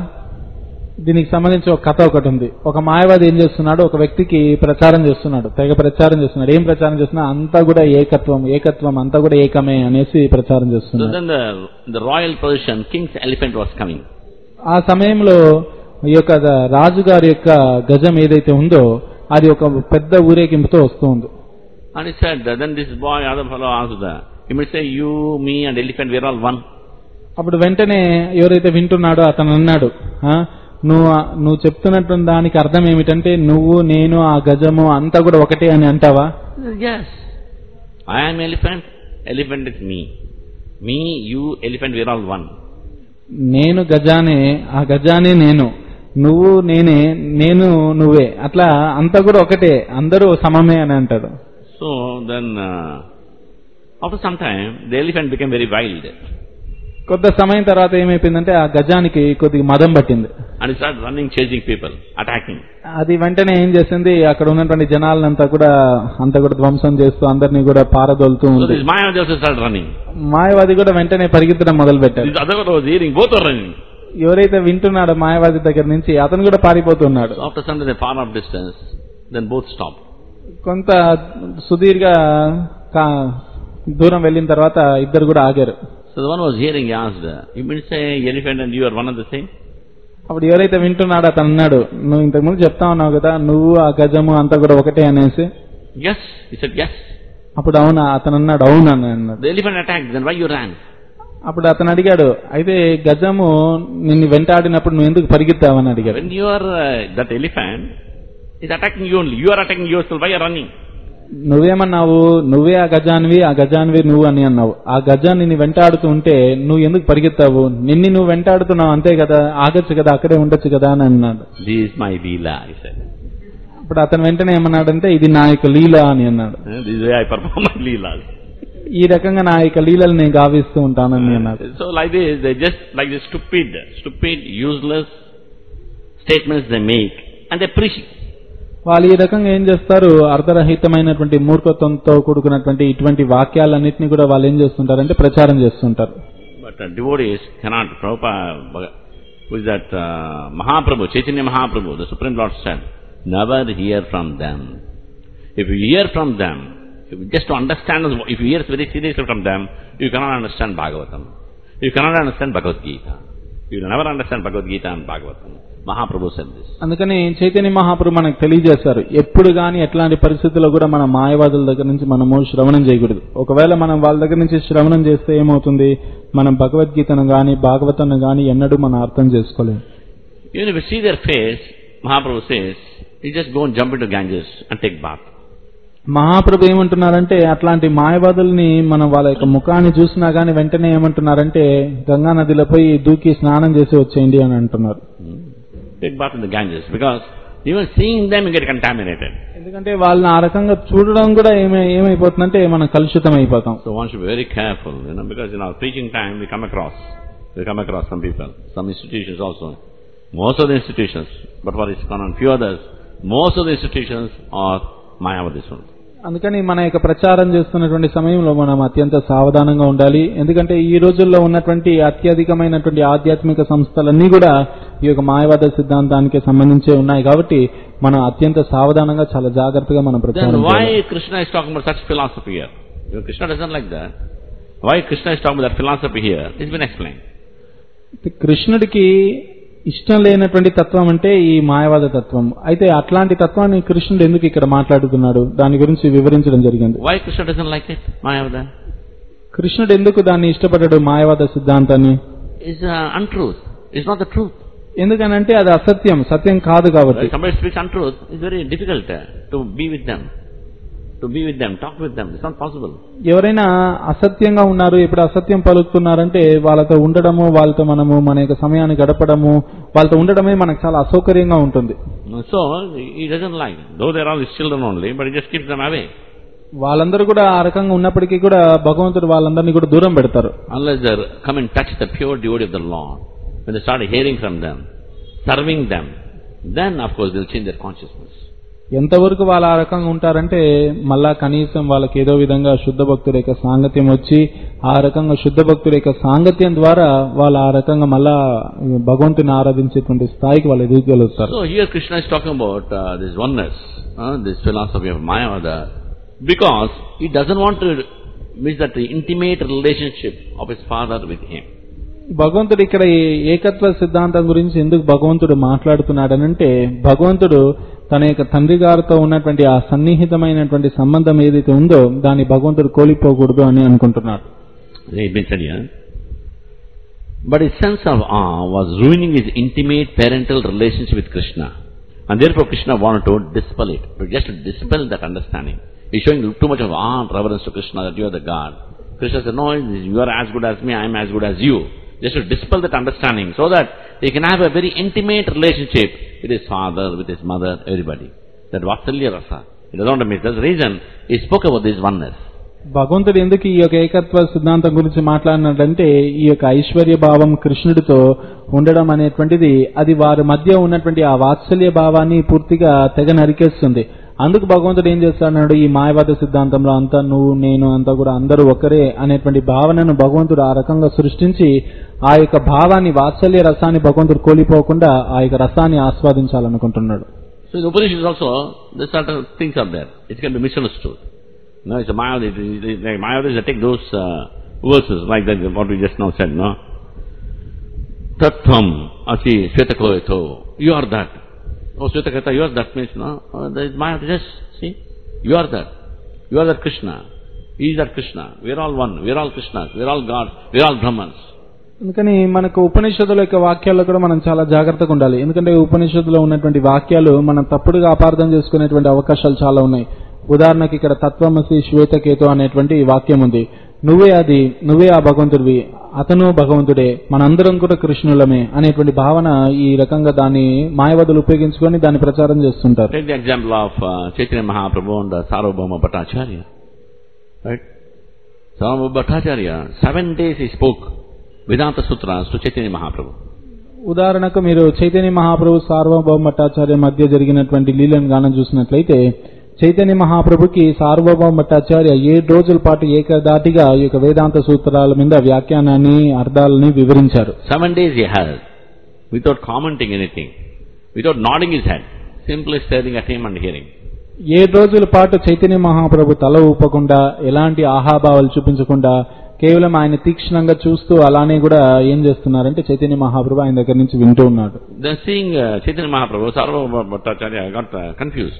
దీనికి సంబంధించి ఒక కథ ఒకటి ఉంది ఒక మాయవాది ఏం చేస్తున్నాడు ఒక వ్యక్తికి ప్రచారం చేస్తున్నాడు తెగ ప్రచారం చేస్తున్నాడు ఏం ప్రచారం చేస్తున్నా అంతా కూడా ఏకత్వం ఏకత్వం అంతా కూడా ఏకమే అనేసి ప్రచారం So చేస్తున్నాడు then the, the royal procession, king's elephant was coming. ఆ సమయంలో ఈ యొక్క రాజుగారి యొక్క గజం ఏదైతే ఉందో అది ఒక పెద్ద ఊరేగింపుతో వస్తూ ఉంది And he said, then this boy, other fellow asked, the, he might say, you, me and elephant, we're all one. అప్పుడు వెంటనే ఎవరైతే వింటున్నాడో అతను అన్నాడు "ఆ, నువ్వు నువ్వు చెప్తున్నటువంటి దానికి అర్థం ఏమిటంటే నువ్వు నేను ఆ గజము అంతా కూడా ఒకటే అని అంటావా He said, yes. I am elephant, elephant is me. Me, you, elephant, we're all one. నేను గజానే ఆ గజానే నేను నువ్వు నేనే నేను నువ్వే అట్లా అంతా కూడా ఒకటే అందరూ సమమే అని అంటాడు So then, uh, after some time, the elephant became very wild. కొంత సమయం తర్వాత ఏమైపోయిందంటే ఆ గజానికి కొద్దిగా మదం పట్టింది And he started running, chasing people, attacking. అది వెంటనే ఏం చేసింది అక్కడ ఉన్నటువంటి జనాలంతా కూడా అంతా కూడా ధ్వంసం చేస్తూ అందరినీ కూడా పారదోలుతూ So ఉంది this Mayavadi also started running. మాయవాది కూడా వెంటనే పరిగెత్తడం మొదలు పెట్టాడు This other fellow was hearing, both are running. ఎవరైతే వింటున్నాడో మాయవాది దగ్గర నుంచి అతను కూడా పారిపోతున్నాడు So after some time, far off distance, then both stopped. కొంత సుదీర్ఘ కా- దూరం వెళ్ళిన తర్వాత ఇద్దరు కూడా ఆగారు So the one who was hearing, he asked, you mean to say elephant and you are one and the same? అప్పుడు ఎవరైతే వింటున్నాడో అతను అన్నాడు నువ్వు ఇంతకుముందు చెప్తా ఉన్నావు కదా నువ్వు ఆ గజము అంతా కూడా ఒకటే అనేసి Yes. He said, yes. అప్పుడు అవునా అతను అన్నాడు అవును అని అన్నాడు The elephant attacked, then why you ran? అప్పుడు అతను అడిగాడు అయితే గజము నిన్ను వెంటాడినప్పుడు నువ్వు ఎందుకు పరిగెత్తావని అడిగాడు When you are, uh, that elephant is attacking you only. You are attacking yourself, why you are running? నువ్వేమన్నావు నువ్వే ఆ గజానివి ఆ గజానివి నువ్వు అని అన్నావు ఆ గజాన్ని నీ వెంటాడుతూ ఉంటే నువ్వు ఎందుకు పరిగెత్తావు నిన్ని నువ్వు వెంటాడుతున్నావు అంతే కదా ఆగచ్చు కదా అక్కడే ఉండొచ్చు కదా అని అన్నాడు This is my Leela, he said. అప్పుడు అతను వెంటనే ఏమన్నాడంటే ఇది నా యొక్క లీల అని అన్నాడు Uh, This is the way I perform my Leelas. ఈ రకంగా నా యొక్క లీలలు నేను గావిస్తూ ఉంటానని అన్నాడు So like this, they just like this stupid, stupid, useless statements they make and they preach it. వాళ్ళు ఈ rకంగా ఏం చేస్తారు అర్ధరహితమైనటువంటి మూర్ఖత్వంతో కూడుకున్నటువంటి ఇటువంటి వాక్యాలన్నింటినీ కూడా వాళ్ళు ఏం చేస్తుంటారంటే ప్రచారం చేస్తుంటారు But uh, devotees cannot, Prabhupada, who is that uh, Mahaprabhu, Chaitanya Mahaprabhu, the Supreme Lord said, never hear from them. If you hear from them, if you just to understand, if you hear very seriously from them, you cannot understand Bhagavatam. You cannot understand Bhagavad Gita. You will never understand Bhagavad Gita and Bhagavatam. Mahaprabhu said this. అందుకని చైతన్య మహాప్రభు మనకు తెలియజేశారు ఎప్పుడు గాని ఎట్లాంటి పరిస్థితుల్లో కూడా మన మాయవాదుల దగ్గర నుంచి మనము శ్రవణం చేయకూడదు ఒకవేళ మనం వాళ్ళ దగ్గర నుంచి శ్రవణం చేస్తే ఏమవుతుంది మనం భగవద్గీతను గాని భాగవతాన్ని గాని ఎన్నడూ మనం అర్థం చేసుకోలేము Even if you see their face, Mahaprabhu says, you just go and jump into Ganges and take bath. మహాప్రభు ఏమంటున్నారంటే అట్లాంటి మాయవాదుల్ని మనం వాళ్ళ యొక్క ముఖాన్ని చూసినా గానీ వెంటనే ఏమంటున్నారంటే గంగా నదిలో పోయి దూకి స్నానం చేసి వచ్చేయండి అని అంటున్నారు Take bath in the Ganges because even seeing them you get contaminated. ఎందుకంటే వాళ్ళని ఆ రకంగా చూడడం కూడా ఏమై ఏమైపోతుందంటే మనం కలుషితం అయిపోతాం So one should be very careful, you know, because in our preaching time we come across, we come across some people, some institutions also. Most of the institutions, but for ISKCON and few others, most of the institutions are Mayavadis only. అందుకని మన యొక్క ప్రచారం చేస్తున్నటువంటి సమయంలో మనం అత్యంత సావధానంగా ఉండాలి ఎందుకంటే ఈ రోజుల్లో ఉన్నటువంటి అత్యధికమైనటువంటి ఆధ్యాత్మిక సంస్థలన్నీ కూడా ఈ యొక్క మాయవాద సిద్ధాంతానికి సంబంధించే ఉన్నాయి కాబట్టి మనం అత్యంత సావధానంగా చాలా జాగ్రత్తగా మనం Then ప్రచారం చేయాలి. why Krishna is talking about such philosophy here? You know, Krishna doesn't like that. Why Krishna is talking about that philosophy here? It's been explained. కృష్ణుడికి ఇష్టం లేనటువంటి తత్వం అంటే ఈ మాయవాద తత్వం అయితే అట్లాంటి తత్వాన్ని కృష్ణుడు ఎందుకు ఇక్కడ మాట్లాడుతున్నాడు దాని గురించి వివరించడం జరిగింది Why Krishna doesn't like it? Mayavada? కృష్ణుడు ఎందుకు దాన్ని ఇష్టపడ్డాడు మాయవాద సిద్ధాంతాన్ని It's uh, untruth. It's not the truth. ఎందుకనంటే అది అసత్యం సత్యం కాదు కాబట్టి When somebody speaks untruth, it's very difficult uh, to be with them. to be with them, talk with them. It's not possible. ఎవరైనా అసత్యంగా ఉన్నారు ఇప్పుడు అసత్యం పలుకుతున్నారంటే వాళ్ళతో ఉండడము వాళ్ళతో మనము మన యొక్క సమయాన్ని గడపడము వాళ్ళతో ఉండడమే మనకు చాలా అసౌకర్యంగా ఉంటుంది So he doesn't like. Though they're all his children only, but he just keeps them away. వాళ్ళందరూ కూడా ఆ రకంగా ఉన్నప్పటికీ కూడా భగవంతుడు వాళ్ళందరినీ కూడా దూరం పెడతారు Unless they come and touch the pure devotee of the Lord, when they start hearing from them, serving them, then of course they'll change their consciousness. ఎంతవరకు వాళ్ళు ఆ రకంగా ఉంటారంటే మళ్ళా కనీసం వాళ్ళకి ఏదో విధంగా శుద్ధ భక్తుల యొక్క సాంగత్యం వచ్చి ఆ రకంగా శుద్ధ భక్తుల యొక్క సాంగత్యం ద్వారా వాళ్ళు ఆ రకంగా మళ్ళా భగవంతుని ఆరాధించేటువంటి స్థాయికి వాళ్ళు ఎదుగుగలుగుతారు So here Krishna is talking about uh, this oneness, uh, this philosophy of Mayavada, because he doesn't want to miss that intimate relationship of his father with him. భగవంతుడు ఇక్కడ ఈ ఏకత్వ సిద్ధాంతం గురించి ఎందుకు భగవంతుడు మాట్లాడుతున్నాడనంటే భగవంతుడు తన యొక్క తండ్రి గారితో ఉన్నటువంటి ఆ సన్నిహితమైనటువంటి సంబంధం ఏదైతే ఉందో దాన్ని భగవంతుడు కోల్పోకూడదు అని అనుకుంటున్నాడు It been said here. But his sense of awe was ruining his intimate parental relationship with Krishna. And therefore Krishna wanted to dispel it, to just to dispel that understanding. He's showing too much of awe and reverence to Krishna that you are the God. Krishna said, no, you are as good as me, I am as good as you. Just to dispel that understanding so that he can have a very intimate relationship with his father, with his mother, everybody. That Vatsalya Rasa. He doesn't want to miss. That's the reason he spoke about this oneness. భగవంతుడు ఎందుకు ఈ యొక్క ఏకత్వ సిద్ధాంతం గురించి మాట్లాడినట్లంటే ఈ యొక్క ఐశ్వర్య భావం కృష్ణుడితో ఉండడం అనేటువంటిది అది వారి మధ్య ఉన్నటువంటి ఆ వాత్సల్య భావాన్ని పూర్తిగా తెగ నరికేస్తుంది అందుకు భగవంతుడు ఏం చేస్తాడు ఈ మాయవాద సిద్ధాంతంలో అంతా నువ్వు నేను అంతా కూడా అందరూ ఒకరే అనేటువంటి భావనను భగవంతుడు ఆ రకంగా సృష్టించి ఆ యొక్క భావాన్ని వాత్సల్య రసాన్ని భగవంతుడు కోల్పోకుండా ఆ యొక్క రసాన్ని ఆస్వాదించాలనుకుంటున్నాడు So in Upanishads also, the certain things are there. It can be misunderstood. No, it's a Mayavadi. it is- Like Mayavadis, they take those uh, verses, like that, what we just now said, no? Tattvam asi Svetakoyato. You are that. Oh, Svetakata, you are that means, no? Oh, that is Mayavadi, just see. You are that. You are that Krishna. He is that Krishna. We are all one. We are all Krishnas. We are all gods. We are all Brahmans. అందుకని మనకు ఉపనిషత్తుల యొక్క వాక్యాల్లో కూడా మనం చాలా జాగ్రత్తగా ఉండాలి ఎందుకంటే ఉపనిషత్తులో ఉన్నటువంటి వాక్యాలు మనం తప్పుడుగా అపార్థం చేసుకునేటువంటి అవకాశాలు చాలా ఉన్నాయి ఉదాహరణకి ఇక్కడ తత్వమసి శ్వేతకేతు అనేటువంటి వాక్యం ఉంది నువ్వే అది నువ్వే ఆ భగవంతుడివి అతను భగవంతుడే మనందరం కూడా కృష్ణులమే అనేటువంటి భావన ఈ రకంగా దాన్ని మాయవాదులు ఉపయోగించుకొని దాన్ని ప్రచారం చేస్తుంటారు Take the example of uh, Chaitanya Mahaprabhu and uh, Sarvabhauma Bhattacharya. Right? Sarvabhauma Bhattacharya, seven days he spoke Vedanta Sutras to Chaitanya Mahaprabhu. ఉదాహరణకు మీరు చైతన్య మహాప్రభు సార్వభౌమ భట్టాచార్య మధ్య జరిగినటువంటి లీలను గానం చూసినట్లయితే చైతన్య మహాప్రభుకి సార్వభౌమ భట్టాచార్య ఏడు రోజుల పాటు ఏకదాటిగా ఈ యొక్క వేదాంత సూత్రాల మీద వ్యాఖ్యానాన్ని అర్థాలని వివరించారు Seven days he held, without commenting anything, without nodding his head, simply staring at him and hearing. ఏడు రోజుల పాటు చైతన్య మహాప్రభు తల ఊపకుండా ఎలాంటి ఆహాభావాలు చూపించకుండా కేవలం ఆయన తీక్షణంగా చూస్తూ అలానే కూడా ఏం చేస్తున్నారంటే చైతన్య మహాప్రభు ఆయన దగ్గర నుంచి వింటూ ఉన్నాడు Then seeing uh, Chaitanya Mahaprabhu, Sarvabhauma Bhattacharya got uh, confused.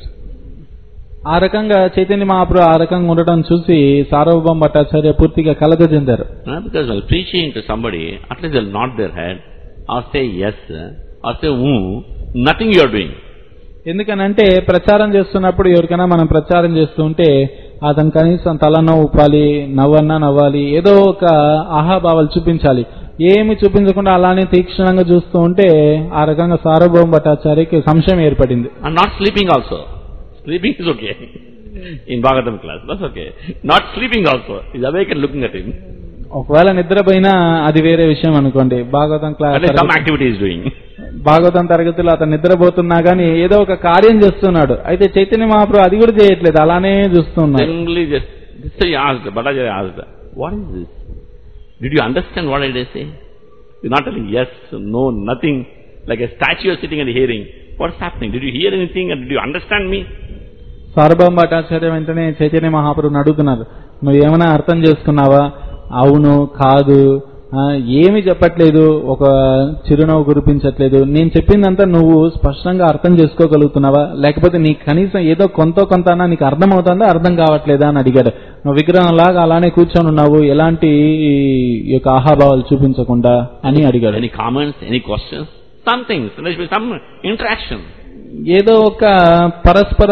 ఆ రకంగా చైతన్య మహాప్రభు ఆ రకంగా ఉండటం చూసి సార్వభౌమ భట్టాచార్య పూర్తిగా కలగ చెందారు Uh, because while preaching to somebody, at least they'll nod their head, or say yes, uh, or say ooh, nothing you are doing. ఎందుకనంటే ప్రచారం చేస్తున్నప్పుడు ఎవరికైనా మనం ప్రచారం చేస్తూ ఉంటే అతను కనీసం తలనో ఊపాలి నవ్వన్నా నవ్వాలి ఏదో ఒక ఆహాభావాలు చూపించాలి ఏమి చూపించకుండా అలానే తీక్షణంగా చూస్తూ ఉంటే ఆ రకంగా సార్వభౌమ భట్టాచార్యకి సంశయం ఏర్పడింది And not sleeping also. Sleeping is okay. In Bhagavatam class, that's okay. Not sleeping also. He's awake and looking at him. ఒకవేళ నిద్రపోయినా అది వేరే విషయం అనుకోండి Bhagavatam At least some class activity is doing. Bhagavatam తరగతిలో అతను నిద్రపోతున్నా గానీ ఏదో ఒక కార్యం చేస్తున్నాడు అయితే చైతన్య మహాప్రభు అది కూడా చేయట్లేదు అలానే చూస్తున్నాడు Suddenly just, this he asked, Bhattacharya asked, what is this? Did you understand what I did say? You're not telling yes, no, nothing. Like a statue you're sitting and hearing. What's happening? Did you hear anything and did you understand me? సార్వభౌమ భట్టాచార్య వెంటనే చైతన్య మహాప్రభుని అడుగుతున్నారు నువ్వు ఏమైనా అర్థం చేసుకున్నావా అవును కాదు ఆ, ఏమి చెప్పట్లేదు ఒక చిరునవ్వు కురిపించట్లేదు నేను చెప్పిందంతా నువ్వు స్పష్టంగా అర్థం చేసుకోగలుగుతున్నావా లేకపోతే నీకు కనీసం ఏదో కొంత కొంత అన్నా నీకు అర్థం అవుతుందా అర్థం కావట్లేదా అని అడిగాడు నువ్వు విగ్రహం లాగా అలానే కూర్చొని ఉన్నావు ఎలాంటి ఈ యొక్క ఆహాభావాలు చూపించకుండా అని అడిగాడు Any comments, any questions? Some things. There should be some interaction. ఏదో ఒక పరస్పర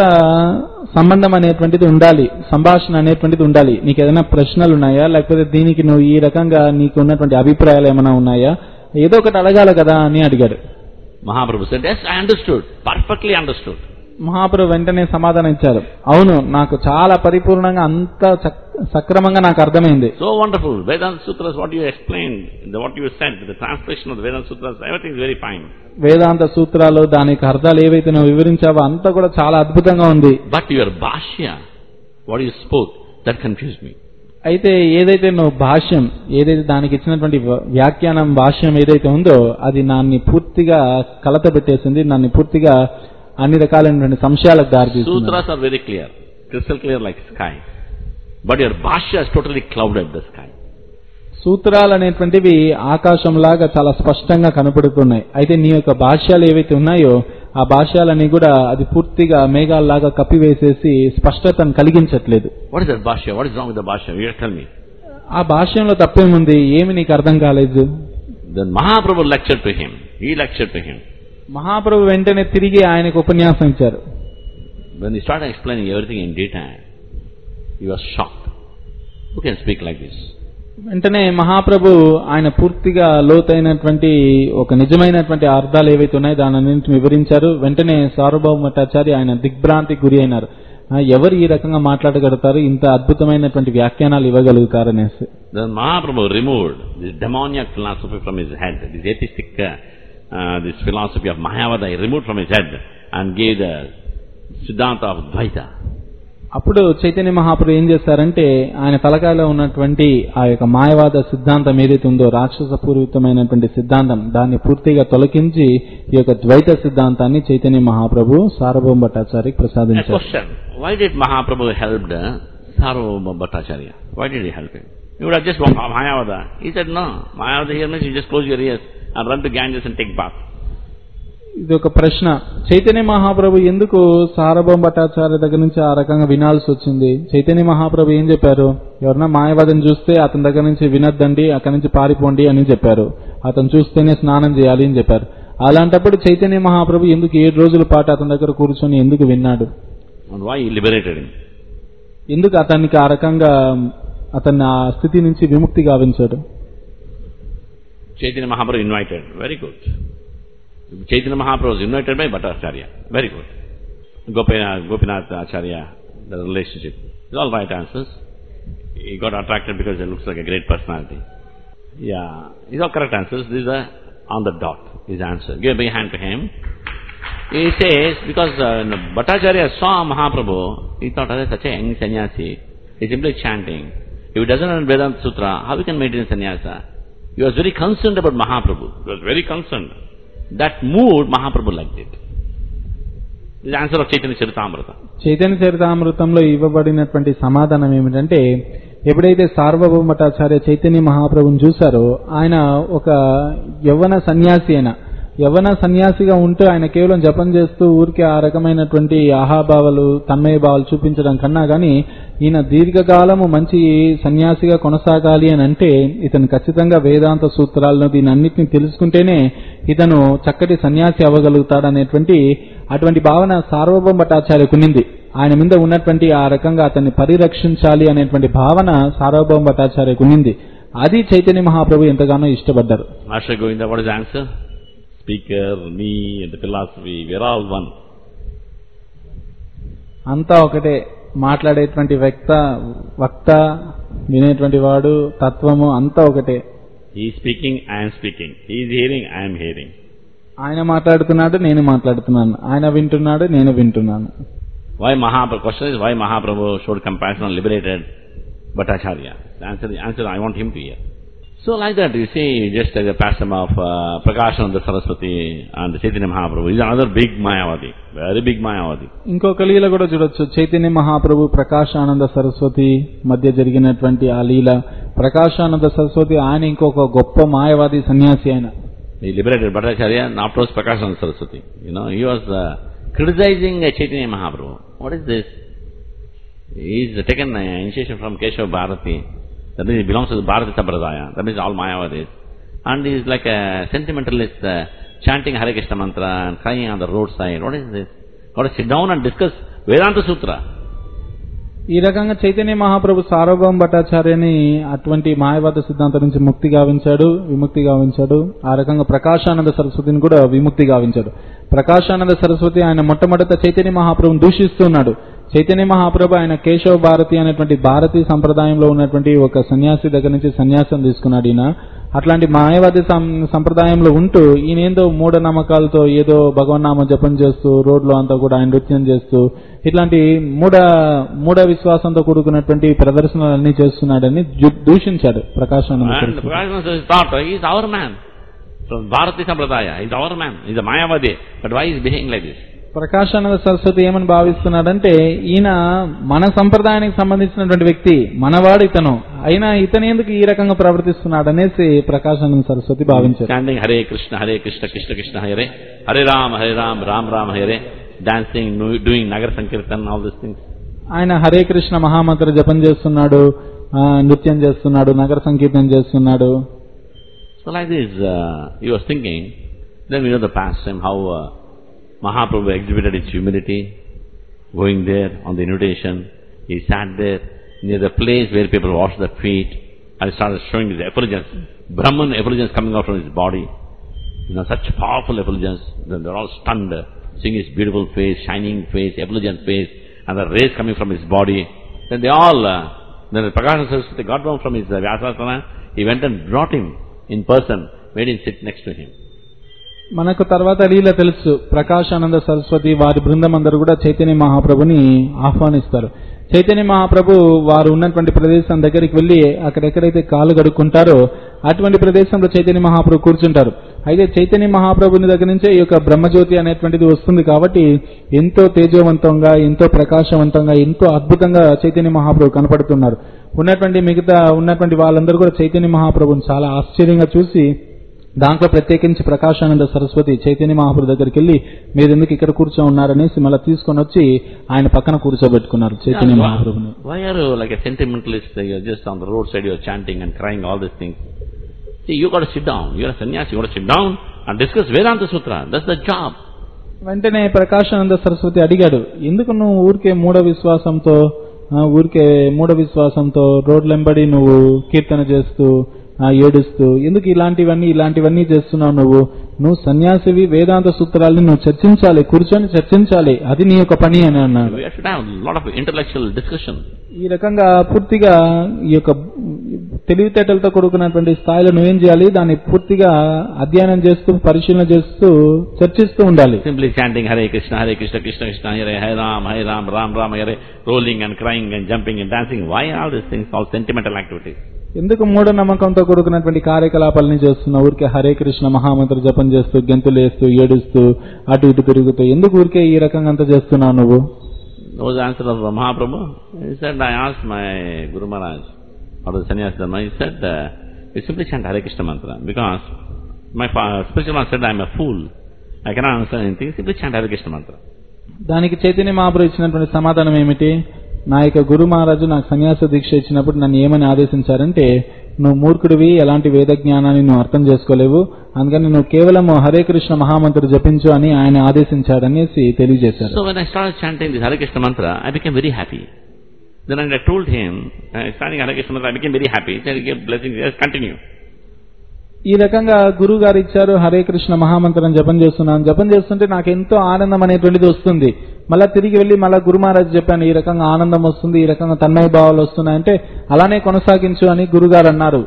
సంబంధం అనేటువంటిది ఉండాలి సంభాషణ అనేటువంటిది ఉండాలి నీకు ఏదైనా ప్రశ్నలు ఉన్నాయా లేకపోతే దీనికి నువ్వు ఈ రకంగా నీకు ఉన్నటువంటి అభిప్రాయాలు ఏమైనా ఉన్నాయా ఏదో ఒకటి అడగాలి కదా అని అడిగాడు Mahaprabhu said, yes, I understood, perfectly understood. మహాప్రభు వెంటనే సమాధానం ఇచ్చారు అవును నాకు చాలా పరిపూర్ణంగా అంత సక్- సక్రమంగా నాకు అర్థమైంది So wonderful. Vedanta Sutras, what you explained, the, what you said, the translation of the Vedanta Sutras, everything is very fine. వేదాంత సూత్రాలు దానికి అర్థాలు ఏవైతే నువ్వు వివరించావో అంతా కూడా చాలా అద్భుతంగా ఉంది But your Bhashya, what you spoke, that confused me. అయితే ఏదైతే నువ్వు భాష్యం ఏదైతే దానికి ఇచ్చినటువంటి వ- వ్యాఖ్యానం భాష్యం ఏదైతే ఉందో అది నాన్ని పూర్తిగా కలత పెట్టేసింది నన్ను పూర్తిగా అన్ని రకాలైనటువంటి సంశయాలకు దారితీస్తుంది Sutras are very clear, crystal clear like sky. But your Bhashya has totally clouded the sky. సూత్రాలు అనేటువంటివి ఆకాశంలాగా చాలా స్పష్టంగా కనపడుతున్నాయి అయితే నీ యొక్క భాష్యాలు ఏవైతే ఉన్నాయో ఆ భాష్యాలన్నీ కూడా అది పూర్తిగా మేఘాల్లాగా కప్పివేసేసి స్పష్టతను కలిగించట్లేదు What is that Bhashya? What is wrong with the Bhashya? You tell me. ఆ భాష్యంలో తప్పేముంది ఏమి నీకు అర్థం కాలేదు Then Mahaprabhu lectured to him. He lectured to him. మహాప్రభు వెంటనే తిరిగి ఆయనకు ఉపన్యాసం ఇచ్చారు When he started explaining everything in detail, he was shocked. Who can speak like this? వెంటనే మహాప్రభు ఆయన పూర్తిగా లోతైనటువంటి ఒక నిజమైనటువంటి అర్థాలు ఏవైతే ఉన్నాయో దాని వివరించారు వెంటనే సార్వభౌమటాచారి ఆయన దిగ్భ్రాంతికి గురి అయినారు ఆ, ఎవరు ఈ రకంగా మాట్లాడగలుగుతారు ఇంత అద్భుతమైనటువంటి వ్యాఖ్యానాలు ఇవ్వగలుగుతారు అనేసి Then Mahaprabhu removed this demoniac philosophy from his head, this atheistic, uh, uh, this philosophy of Mayavada, he removed from his head and gave the Siddhanta of Dvaita. అప్పుడు చైతన్య మహాప్రభు ఏం చేశారంటే ఆయన తలకాయలో ఉన్నటువంటి ఆ యొక్క మాయవాద సిద్ధాంతం ఏదైతే ఉందో రాక్షస పూర్వితమైనటువంటి సిద్ధాంతం దాన్ని పూర్తిగా తొలగించి ఈ యొక్క ద్వైత సిద్ధాంతాన్ని చైతన్య మహాప్రభు సార్వభౌమ భట్టాచారికి A ప్రసాదించారు question, why did Mahaprabhu help the Sarvabhauma Bhattacharya? Why did he help him? He would have just walked Mayavada. He said, no, Mayavada here means you just close your ears and run to Ganges and take bath. ఇది ఒక ప్రశ్న చైతన్య మహాప్రభు ఎందుకు సారభౌమ భట్టాచార్య దగ్గర నుంచి ఆ రకంగా వినాల్సి వచ్చింది చైతన్య మహాప్రభు ఏం చెప్పారు ఎవరన్నా మాయవాదం చూస్తే అతని దగ్గర నుంచి వినొద్దండి అక్కడి నుంచి పారిపోండి అని చెప్పారు అతను చూస్తేనే స్నానం చేయాలి అని చెప్పారు అలాంటప్పుడు చైతన్య మహాప్రభు ఎందుకు ఏడు రోజుల పాటు అతని దగ్గర కూర్చొని ఎందుకు విన్నాడు And why he liberated him? ఎందుకు అతనికి ఆ రకంగా అతన్ని ఆ స్థితి నుంచి విముక్తి గావించాడు Chaitanya Mahaprabhu invited. Very good. Chaitanya Mahaprabhu was invited by Bhattacharya. Very good. Gopinath, Gopinath Acharya, the relationship. It's all right answers. He got attracted because he looks like a great personality. Yeah, these are correct answers. These are on the dot, his answer. Give a big hand to him. He says, because uh, Bhattacharya saw Mahaprabhu, he thought, oh, such a young sannyasi, he's simply chanting. If he doesn't know Vedanta Sutra, how he can maintain sannyasa? He was very concerned about Mahaprabhu. He was very concerned. That mood, Mahaprabhu liked it. This is the answer of Chaitanya Charitamrita. Chaitanya చరితామృతంలో ఇవ్వబడినటువంటి సమాధానం ఏమిటంటే ఎప్పుడైతే సార్వభౌమటాచార్య చైతన్య మహాప్రభుని చూశారో ఆయన ఒక యవ్వన సన్యాసి అయిన యవ్వన సన్యాసిగా ఉంటూ ఆయన కేవలం జపం చేస్తూ ఊరికే ఆ రకమైనటువంటి ఆహాభావాలు తన్మయ భావాలు చూపించడం కన్నా గాని ఈయన దీర్ఘకాలము మంచి సన్యాసిగా కొనసాగాలి అని అంటే ఇతను ఖచ్చితంగా వేదాంత సూత్రాలను దీని అన్నిటిని తెలుసుకుంటేనే ఇతను చక్కటి సన్యాసి అవ్వగలుగుతాడనేటువంటి అటువంటి భావన సార్వభౌమ భట్టాచార్యకు ఉన్నింది ఆయన మీద ఉన్నటువంటి ఆ రకంగా అతన్ని పరిరక్షించాలి అనేటువంటి భావన సార్వభౌమ భట్టాచార్యకు ఉన్నింది అది చైతన్య మహాప్రభు ఎంతగానో ఇష్టపడ్డారు Master Govinda, what is the answer? Speaker, me, and the philosophy, we're all one. అంతా ఒకటే మాట్లాడేటువంటి వ్యక్త వక్త వినేటువంటి వాడు తత్వము అంతా ఒకటే He is speaking, I am speaking. He is hearing, I am hearing. ఆయన మాట్లాడుతున్నాడు నేను మాట్లాడుతున్నాను ఆయన వింటున్నాడు నేను వింటున్నాను Why Mahaprabhu? Question is why Mahaprabhu showed compassion and liberated Bhattacharya. The answer, the answer I want him to hear. So like that, you see, just like the pastime of uh, Prakashananda Saraswati and Chaitanya Mahaprabhu is another big Mayavadi, very big Mayavadi. ఇంకొక లీల కూడా చూడొచ్చు చైతన్య మహాప్రభు ప్రకాశానంద సరస్వతి మధ్య జరిగినటువంటి ఆ లీల ప్రకాశానంద సరస్వతి ఆయన ఇంకొక గొప్ప మాయవాది సన్యాసి ఆయన He liberated Bhattacharya and afterwards Prakashananda Saraswati. You know, he was uh, criticizing uh, Chaitanya Mahaprabhu. What is this? He is taken uh, initiation from Keshav Bharati. That means he belongs to the Bharati Sampradaya. That means all Mayavadis. And he is like a sentimentalist, uh, chanting Hare Krishna mantra and crying on the roadside. What is this? Got to sit down and discuss Vedanta Sutra. ఈ రకంగా చైతన్య మహాప్రభు సార్వభౌమ భట్టాచార్యని అటువంటి మాయవాద సిద్ధాంతం నుంచి ముక్తి గావించాడు విముక్తి గావించాడు ఆ రకంగా ప్రకాశానంద సరస్వతిని కూడా విముక్తి గావించాడు ప్రకాశానంద సరస్వతి ఆయన మొట్టమొదట చైతన్య మహాప్రభుని దూషిస్తున్నాడు చైతన్య మహాప్రభు ఆయన కేశవ భారతి అనేటువంటి భారతీయ సంప్రదాయంలో ఉన్నటువంటి ఒక సన్యాసి దగ్గర నుంచి సన్యాసం తీసుకున్నాడు ఈయన అట్లాంటి మాయవాది సం- సంప్రదాయంలో ఉంటూ ఈయనేందో మూఢ నమ్మకాలతో ఏదో భగవన్నామ జపం చేస్తూ రోడ్లో అంతా కూడా ఆయన నృత్యం చేస్తూ ఇట్లాంటి మూఢ మూఢ విశ్వాసంతో కూడుకున్నటువంటి ప్రదర్శనలన్నీ చేస్తున్నాడని జు- దూషించాడు Prakashananda And Saraswati. Prakasananda thought, he is our man. From Bharati Sampradaya, he is our man. He is a Mayavadi. But why he is behaving like this? Prakashananda Saraswati ఏమని భావిస్తున్నాడంటే ఈయన మన సంప్రదాయానికి సంబంధించినటువంటి వ్యక్తి మనవాడు ఇతను అయినా ఇతను ఎందుకు ఈ రకంగా ప్రవర్తిస్తున్నాడు అనేసి ప్రకాశానంద సరస్వతి భావించారు Chanting Hare Krishna, Hare Krishna, Krishna Krishna, Hare Hare Ram, Hare Ram, Ram Ram, Hare dancing, nu- doing Nagar Sankirtan, all these things. ఆయన హరే కృష్ణ మహామంత్ర జపం చేస్తున్నాడు ఆ, నృత్యం చేస్తున్నాడు నగర సంకీర్తనం చేస్తున్నాడు So like this, uh, he was thinking, then we know the past time how uh, Mahaprabhu exhibited his humility, going there on the invitation. He sat there near the place where people wash their feet and started showing his effulgence, Brahman effulgence coming out from his body. You know, such powerful effulgence. Then they're all stunned, uh, seeing his beautiful face, shining face, effulgent face, and the rays coming from his body. Then they all, uh, then Prakasha Saraswati got down from his uh, Vyasasana. He went and brought him in person, made him sit next to him. మనకు తర్వాత లీల తెలుసు ప్రకాశానంద సరస్వతి వారి బృందం అందరూ కూడా చైతన్య మహాప్రభుని ఆహ్వానిస్తారు చైతన్య మహాప్రభు వారు ఉన్నటువంటి ప్రదేశం దగ్గరికి వెళ్లి అక్కడెక్కడైతే కాలు గడుక్కుంటారో అటువంటి ప్రదేశంలో చైతన్య మహాప్రభు కూర్చుంటారు అయితే చైతన్య మహాప్రభుని దగ్గర నుంచే ఈ యొక్క బ్రహ్మజ్యోతి అనేటువంటిది వస్తుంది కాబట్టి ఎంతో తేజవంతంగా ఎంతో ప్రకాశవంతంగా ఎంతో అద్భుతంగా చైతన్య మహాప్రభు కనపడుతున్నారు ఉన్నటువంటి మిగతా ఉన్నటువంటి వాళ్ళందరూ కూడా చైతన్య మహాప్రభుని చాలా ఆశ్చర్యంగా చూసి దాంట్లో ప్రత్యేకించి ప్రకాశానంద సరస్వతి చైతన్య మహాప్రభు దగ్గరికి వెళ్ళి మీరు ఎందుకు ఇక్కడ కూర్చో ఉన్నారనేసి మళ్ళీ తీసుకొని వచ్చి ఆయన పక్కన కూర్చోబెట్టుకున్నారు Chaitanya మహాప్రభుని Why are you like a sentimentalist? You're just on the roadside, you're chanting and crying, all these things. See, you got to sit down. You're a sannyasi. You got to sit down and discuss Vedanta Sutra. That's the job. వెంటనే ప్రకాశానంద సరస్వతి అడిగాడు ఎందుకు నువ్వు ఊరికే మూఢ విశ్వాసంతో ఆ, ఊరికే మూఢ విశ్వాసంతో రోడ్లెంబడి నువ్వు కీర్తన చేస్తూ ఆ, ఏడుస్తూ ఎందుకు ఇలాంటివన్నీ ఇలాంటివన్నీ చేస్తున్నావు నువ్వు నువ్వు సన్యాసివి వేదాంత సూత్రాల్ని నువ్వు చర్చించాలి కూర్చొని చర్చించాలి అది నీ యొక్క పని అని అన్నాడు We should have a lot of intellectual discussion. ఈ రకంగా పూర్తిగా ఈ యొక్క తెలివితేటలతో కూడుకున్నటువంటి స్థాయిలో నువ్వేం చేయాలి దాన్ని పూర్తిగా అధ్యయనం చేస్తూ పరిశీలన చేస్తూ చర్చిస్తూ ఉండాలి Simply chanting Hare Krishna, Hare Krishna, Krishna Krishna, Hare Hare Ram, Hare Ram, Ram Ram, Hare, rolling and crying and jumping and dancing. Why all these things? All sentimental activities. ఎందుకు మూఢ నమ్మకంతో కూడుకున్నటువంటి కార్యకలాపాలని చేస్తున్నావు ఊరికే హరే కృష్ణ మహామంత్ర జపం చేస్తూ గెంతులు వేస్తూ ఏడుస్తూ అటు ఇటు తిరుగుతూ ఎందుకు ఊరికే ఈ రకంగా అంతా చేస్తున్నావు నువ్వు What was the answer of Mahaprabhu? He said, I asked my Guru Maharaj, or the sannyas dharma, he said, uh, you simply chant Hare Krishna mantra because my fa- spiritual master said I am a fool. I cannot understand anything. Simply chant Hare Krishna mantra. దానికి చైతన్య మహాప్రభు ఇచ్చినటువంటి సమాధానం ఏమిటి నా యొక్క గురు మహారాజు నాకు సన్యాస దీక్ష ఇచ్చినప్పుడు నన్ను ఏమని ఆదేశించారంటే నువ్వు మూర్ఖుడివి ఎలాంటి వేద జ్ఞానాన్ని నువ్వు అర్థం చేసుకోలేవు అందుకని నువ్వు కేవలం హరే కృష్ణ మహామంత్ర జపించు అని ఆయన ఆదేశించాడనేసి తెలియజేశారు So when I started chanting this Hare Krishna mantra, I became very happy. Then when I told him, uh, starting Hare Krishna mantra, I became very happy. He said, he gave blessings, yes, continue. ఈ రకంగా గురువు గారు ఇచ్చారు హరే కృష్ణ మహామంత్రం జపం చేస్తున్నాను జపం చేస్తుంటే నాకు ఎంతో ఆనందం అనేటువంటిది వస్తుంది మళ్ళా తిరిగి వెళ్ళి మళ్ళా గురు మహారాజ్ చెప్పాను ఈ రకంగా ఆనందం వస్తుంది ఈ రకంగా తన్మయ భావాలు వస్తున్నాయంటే అలానే కొనసాగించు అని గురుగారు అన్నారు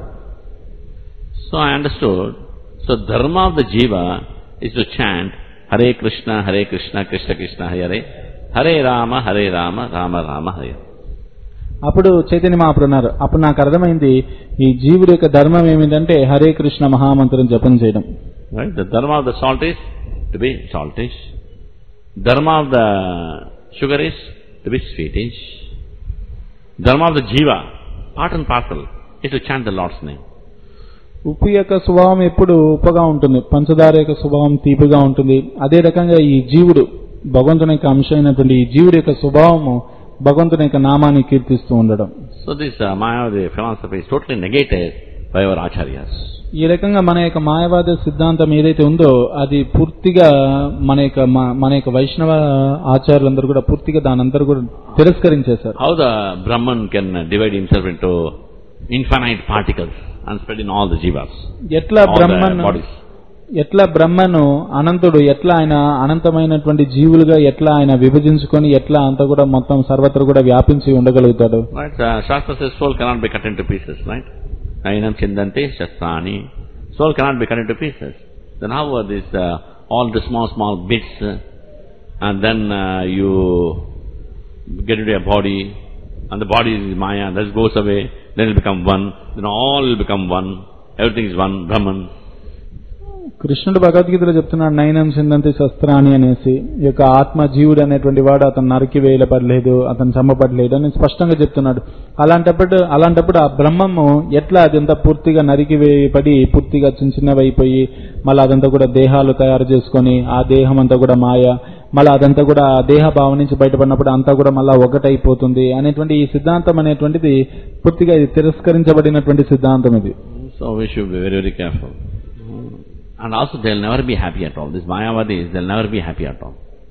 So I understood. So dharma of the jiva is to chant Hare Krishna, Hare Krishna, Krishna Krishna, Hare Hare Rama, Hare Rama, Rama Rama, Hare. అప్పుడు చైతన్య మహాప్రభు అన్నారు అప్పుడు నాకు అర్థమైంది ఈ జీవుడి యొక్క ధర్మం ఏమిటంటే హరే కృష్ణ మహామంత్రం జపం చేయడం Right? The dharma of the salt is to be saltish. Dharma of the sugar is to be sweetish. Dharma of the jiva, part and parcel, is to chant the Lord's name. ఉప్పు యొక్క స్వభావం ఎప్పుడు ఉప్పగా ఉంటుంది పంచదార యొక్క స్వభావం తీపిగా ఉంటుంది అదే రకంగా ఈ జీవుడు భగవంతుని యొక్క అంశమైనటువంటి ఈ జీవుడి యొక్క స్వభావము భగవంతుని యొక్క నామాన్ని కీర్తిస్తూ ఉండడం So this uh, Mayavadi philosophy is totally negated by our acharyas. ఈ రకంగా మన యొక్క మాయవాద సిద్ధాంతం ఏదైతే ఉందో అది పూర్తిగా మన యొక్క మ- మన యొక్క వైష్ణవ ఆచార్యులందరూ కూడా పూర్తిగా దానందరూ కూడా తిరస్కరించేశారు How the Brahman can uh, divide himself into infinite particles and spread in all the jivas, ఎట్లా all the బ్రహ్మను bodies. ఎట్లా బ్రహ్మను అనంతుడు ఎట్లా ఆయన అనంతమైనటువంటి జీవులుగా ఎట్లా ఆయన విభజించుకొని ఎట్లా అంతా కూడా మొత్తం సర్వత్ర కూడా వ్యాపించి ఉండగలుగుతాడు Right? Uh, Shastra says soul cannot be cut into pieces, right? Ainam chindante shastrani. Soul cannot be cut into pieces. Then how are these, uh, all the small, small bits, uh, and then uh, you get into your body, and the body is Maya, that goes away, then it will become one, then all will become one, everything is one, Brahman. కృష్ణుడు భగవద్గీతలో చెప్తున్నాడు నయనం సిందంతి శస్త్రాన్ని అనేసి ఈ యొక్క ఆత్మ జీవుడు అనేటువంటి వాడు అతను నరికి వేయబడలేదు అతను చంపబడలేదు అని స్పష్టంగా చెప్తున్నాడు అలాంటప్పుడు అలాంటప్పుడు ఆ బ్రహ్మము ఎట్లా అదంతా పూర్తిగా నరికి వేయబడి పూర్తిగా చిన్న చిన్నవి అయిపోయి మళ్ళీ అదంతా కూడా దేహాలు తయారు చేసుకొని ఆ దేహం అంతా కూడా మాయ మళ్ళీ అదంతా కూడా ఆ దేహ భావం నుంచి బయటపడినప్పుడు అంతా కూడా మళ్ళీ ఒకటైపోతుంది అనేటువంటి ఈ సిద్ధాంతం అనేటువంటిది పూర్తిగా ఇది తిరస్కరించబడినటువంటి సిద్ధాంతం ఇది So we should be very, very careful. And also they'll never be happy at all. These Mayavadis, they'll never be happy at all.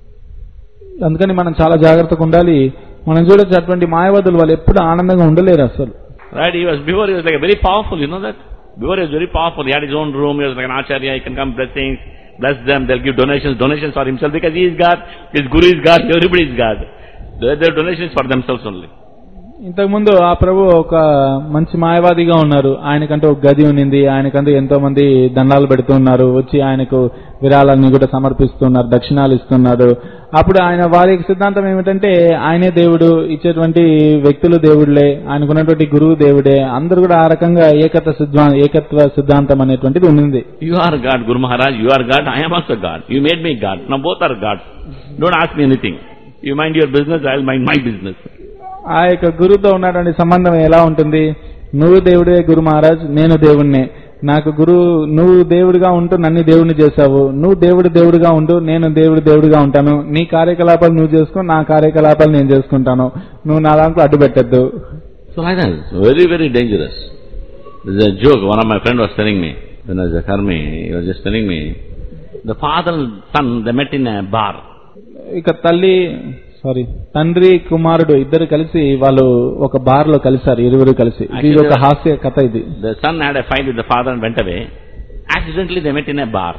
అందుకని మనం చాలా జాగ్రత్తగా ఉండాలి మనం చూడొచ్చు అటువంటి మాయవాదులు వాళ్ళు ఎప్పుడు ఆనందంగా ఉండలేరు అసలు Right? He was before he was like a very powerful, you know that? Before he was very powerful. He had his own room, he was like an acharya, he can come blessings, bless them, they'll give donations, donations for himself because he is God, his guru is God, everybody is God. Their, their donations for themselves only. ఇంతకుముందు ఆ ప్రభు ఒక మంచి మాయవాదిగా ఉన్నారు ఆయనకంటూ ఒక గది ఉన్నింది ఆయనకంటూ ఎంతో మంది దండాలు పెడుతున్నారు వచ్చి ఆయనకు విరాళాన్ని కూడా సమర్పిస్తున్నారు దక్షిణాలు ఇస్తున్నారు అప్పుడు ఆయన వారి యొక్క సిద్ధాంతం ఏమిటంటే ఆయనే దేవుడు ఇచ్చేటువంటి వ్యక్తులు దేవుళ్లే ఆయనకున్నటువంటి గురువు దేవుడే అందరూ కూడా ఆ రకంగా ఏకత్వ సిద్ధా ఏకత్వ సిద్ధాంతం అనేటువంటిది ఉన్నింది You are God, Guru Maharaj, you are God, I am also God. You made me God. Now both are gods. Don't ask me anything. You mind your business, I'll mind my business. ఆ యొక్క గురువుతో ఉన్నటువంటి సంబంధం ఎలా ఉంటుంది నువ్వు దేవుడే గురు మహారాజ్ నేను దేవుణ్ణే నాకు గురు నువ్వు దేవుడిగా ఉంటూ నన్ను దేవుడిని చేశావు నువ్వు దేవుడు దేవుడిగా ఉంటూ నేను దేవుడు దేవుడిగా ఉంటాను నీ కార్యకలాపాలు నువ్వు చేసుకో నా కార్యకలాపాలు నేను చేసుకుంటాను నువ్వు నా దాంట్లో అడ్డు పెట్టద్దు So like that, it's very, very dangerous. There's a joke, one of my friend was telling me, when I was a karmi, he was just telling me, the father and son, they met in a bar. ఇక తల్లి sorry తండ్రి కుమారుడు ఇద్దరు కలిసి వాళ్ళు ఒక bar లో కలిశారు ఇరువురు కలిసి ఇది ఒక హాస్య కథ ఇది The son had a fight with the father and went away. Accidentally they met in a bar.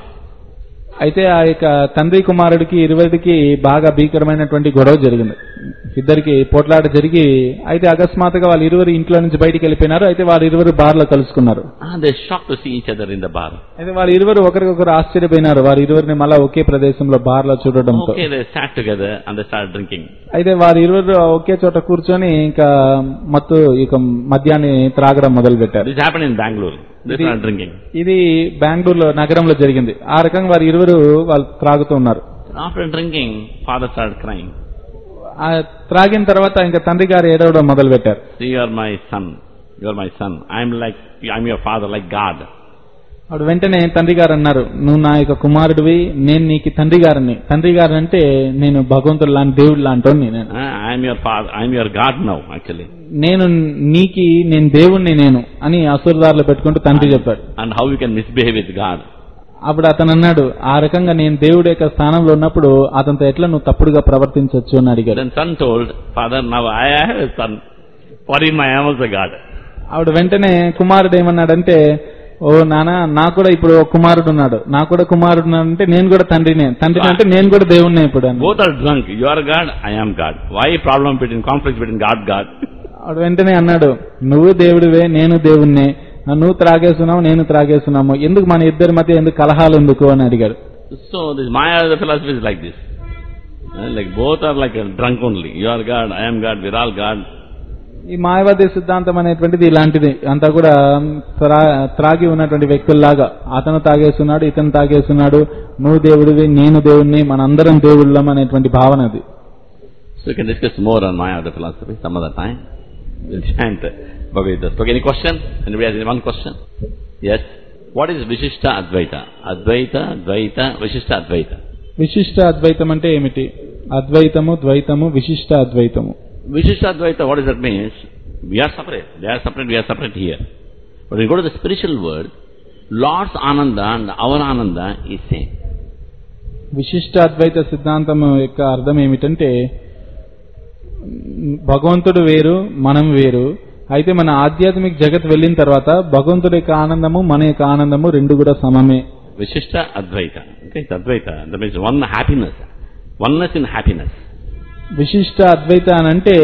అయితే ఆ యొక్క తండ్రి కుమారుడికి ఇరువురికి బాగా భీకరమైనటువంటి గొడవ జరిగింది ఇద్దరికి పోట్లాట జరిగి అయితే అకస్మాత్తుగా వాళ్ళు ఇరువురు ఇంట్లో నుంచి బయటికి వెళ్ళిపోయినారు అయితే వారు ఇరువురు బార్ లో కలుసుకున్నారు And they're shocked to see each other in the bar. అయితే వారు ఇరువురు ఒకరికొకరు ఆశ్చర్యపోయినారు వారి ఇరువురిని మళ్ళా ఒకే ప్రదేశంలో బార్ లో చూడడంతో Okay, they sat together and they started drinking. అయితే వారి ఇరువురు ఒకే చోట కూర్చొని ఇంకా మత్తు ఇక మద్యాన్ని త్రాగడం మొదలు పెట్టారు This happened in Bangalore. They started drinking. ఇది బెంగళూరులో నగరంలో జరిగింది ఆ రకంగా వారి ఇరువురు వాళ్ళు త్రాగుతూ ఉన్నారు After drinking, father started crying. ఆ త్రాగిన తర్వాత ఇంకా తండ్రి గారు ఏడవడం మొదలు పెట్టారు See, you are my son. You are my son. I'm like, I'm your father, like God. అప్పుడు వెంటనే తండ్రి గారు అన్నారు నువ్వు నా యొక్క కుమారుడివి నేను నీకు తండ్రి గారిని తండ్రి గారు అంటే నేను భగవంతుడు లాంటి దేవుడు లాంటి నేను Uh, I'm your father. I'm your God now, actually. నేను నీకి నేను దేవుణ్ణి నేను అని అసురదారులు పెట్టుకుంటూ తండ్రి చెప్పాడు And how you can misbehave with God. అప్పుడు అతను అన్నాడు ఆ రకంగా నేను దేవుడి యొక్క స్థానంలో ఉన్నప్పుడు అతనితో ఎట్లా నువ్వు తప్పుడుగా ప్రవర్తించవచ్చు అని అడిగాడు Then son told, Father, now I have a son. For him I am also God. ఆవిడ వెంటనే కుమారుడు ఏమన్నాడంటే ఓ నాన్న నాకు కూడా ఇప్పుడు ఒక కుమారుడు ఉన్నాడు నాకు కూడా కుమారుడు ఉన్నాడు అంటే నేను కూడా తండ్రినే తండ్రిని అంటే నేను కూడా దేవుణ్ణే ఇప్పుడు అన్నాడు. Both are drunk. You are God, I am God. Why problem between conflict between God, God? ఆవిడ వెంటనే అన్నాడు నువ్వు దేవుడివే నేను దేవుణ్ణే నువ్వు త్రాగేస్తున్నావు నేను త్రాగేస్తున్నాము ఎందుకు మన ఇద్దరి మధ్య ఎందుకు కలహాలు ఎందుకు అని అడిగాడు So this Maya the philosophy is like this. Uh, Like both are like a drunk only. You are God, I am God, we're all God. ఈ మాయవాది సిద్ధాంతం అనేటువంటిది ఇలాంటిది అంతా కూడా త్రా- త్రాగి ఉన్నటువంటి వ్యక్తుల్లాగా అతను తాగేస్తున్నాడు ఇతను తాగేస్తున్నాడు నువ్వు దేవుడివి నేను దేవుడిని మనందరం దేవుళ్ళం అనేటువంటి భావన అది So we can discuss more on Maya the philosophy some other time. We'll chant Bhagavad Gita. Okay, any question? Anybody has any one question? Yes. What is Vishishta Advaita? Advaita, Advaita, Vishishta Advaita. విశిష్ట అద్వైతం అంటే ఏమిటి అద్వైతము ద్వైతము విశిష్ట అద్వైతము Vishishta Advaita, what does that mean? We are separate. They are separate, we are separate here. But when you go to the spiritual world, Lord's Ananda and our Ananda is same. విశిష్ట అద్వైత సిద్ధాంతం యొక్క అర్థం ఏమిటంటే భగవంతుడు వేరు మనం వేరు అయితే మన ఆధ్యాత్మిక జగత్ వెళ్ళిన తర్వాత భగవంతుడి యొక్క ఆనందము మన యొక్క ఆనందము రెండు కూడా సమమే Vishishta Advaita. Okay, it's Advaita. That means one happiness. Oneness in happiness. విశిష్ట అద్వైత అని అంటే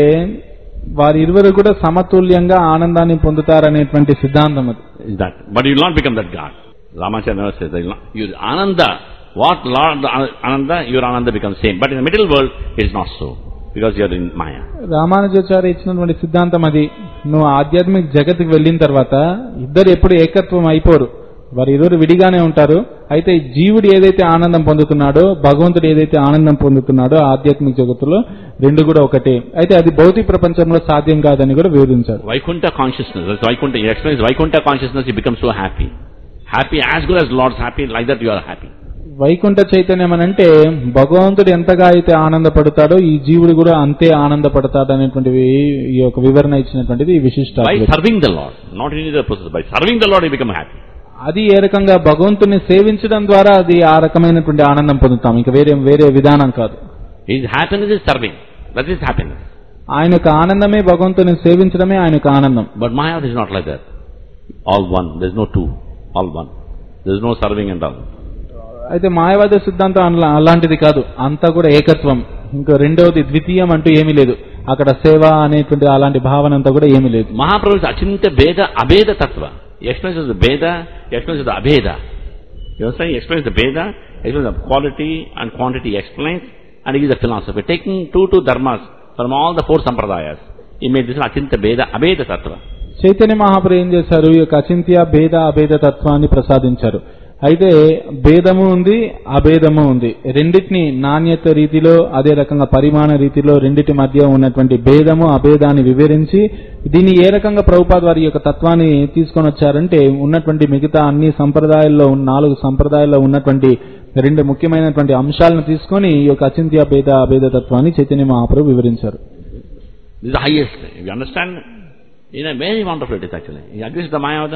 వారి ఇరువురు కూడా సమతుల్యంగా ఆనందాన్ని పొందుతారనేటువంటి సిద్ధాంతం అది Is that. But you will not become that God. Ramacharya never says that. You will not- You Ananda. What Lord Ananda, your Ananda becomes same. But in the middle world, it is not so. Because you are in Maya. Ramanujacharya ఇచ్చినటువంటి సిద్ధాంతం అది నువ్వు ఆధ్యాత్మిక జగత్తుకి వెళ్ళిన తర్వాత ఇద్దరు ఎప్పుడు ఏకత్వం అయిపోరు వారి ఇరువురు విడిగానే ఉంటారు అయితే జీవుడు ఏదైతే ఆనందం పొందుతున్నాడో భగవంతుడు ఏదైతే ఆనందం పొందుతున్నాడో ఆధ్యాత్మిక జగత్తులో రెండు కూడా ఒకటే అయితే అది భౌతిక ప్రపంచంలో సాధ్యం కాదని కూడా వివరించారు Vaikuntha consciousness. That's Vaikuntha. He explains Vaikuntha consciousness, you become so happy. Happy as good as Lord's happy, like that you are happy. Vaikuntha చైతన్యం అని అంటే భగవంతుడు ఎంతగా అయితే ఆనందపడతాడో ఈ జీవుడు కూడా అంతే ఆనందపడతాడు అనేటువంటి ఈ యొక్క వివరణ ఇచ్చినటువంటిది ఈ విశిష్ట By అద్వైతం. serving the Lord, not in any other process. By serving the Lord, you become happy. అది ఏ రకంగా భగవంతుని సేవించడం ద్వారా అది ఆ రకమైనటువంటి ఆనందం పొందుతాం ఇంకా వేరే వేరే విధానం కాదు His happiness is serving. That is happiness. ఆయన యొక్క ఆనందమే భగవంతుని సేవించడమే ఆయన యొక్క ఆనందం But Maya is not like that. All one. There is no two. All one. There is no serving and all. అయితే మాయవాద సిద్ధాంతం అలా- అలాంటిది కాదు అంతా కూడా ఏకత్వం ఇంకా రెండవది ద్వితీయం అంటూ ఏమీ లేదు అక్కడ సేవ అనేటువంటి అలాంటి భావన అంతా కూడా ఏమీ లేదు Mahaprabhu is Achinta Beda Abeda Tattva. He explains the Beda, he explains the Abeda. You understand? He explains the Beda, he explains the quality and quantity he explains, and he gives a philosophy. Taking two two dharmas from all the four sampradayas, he made this Achinta Beda Abeda Tattva. Chaitanya మహాప్రభు ఏం చేశారు ఈ యొక్క అచింత్య భేద అభేద తత్వాన్ని ప్రసాదించారు అయితే భేదము ఉంది అభేదము ఉంది రెండింటిని నాణ్యత రీతిలో అదే రకంగా పరిమాణ రీతిలో రెండిటి మధ్య ఉన్నటువంటి భేదము అభేదాన్ని వివరించి దీన్ని ఏ రకంగా ప్రభుపాద్ వారి యొక్క తత్వాన్ని తీసుకొని వచ్చారంటే ఉన్నటువంటి మిగతా అన్ని సంప్రదాయాల్లో ఉన్న- నాలుగు సంప్రదాయాల్లో ఉన్నటువంటి రెండు ముఖ్యమైనటువంటి అంశాలను తీసుకొని ఈ యొక్క అచింత్య భేద అభేద తత్వాన్ని చైతన్య మహాప్రభు వివరించారు This is the highest. If you understand, in a very wonderful it is actually. It agrees with the Mayavada,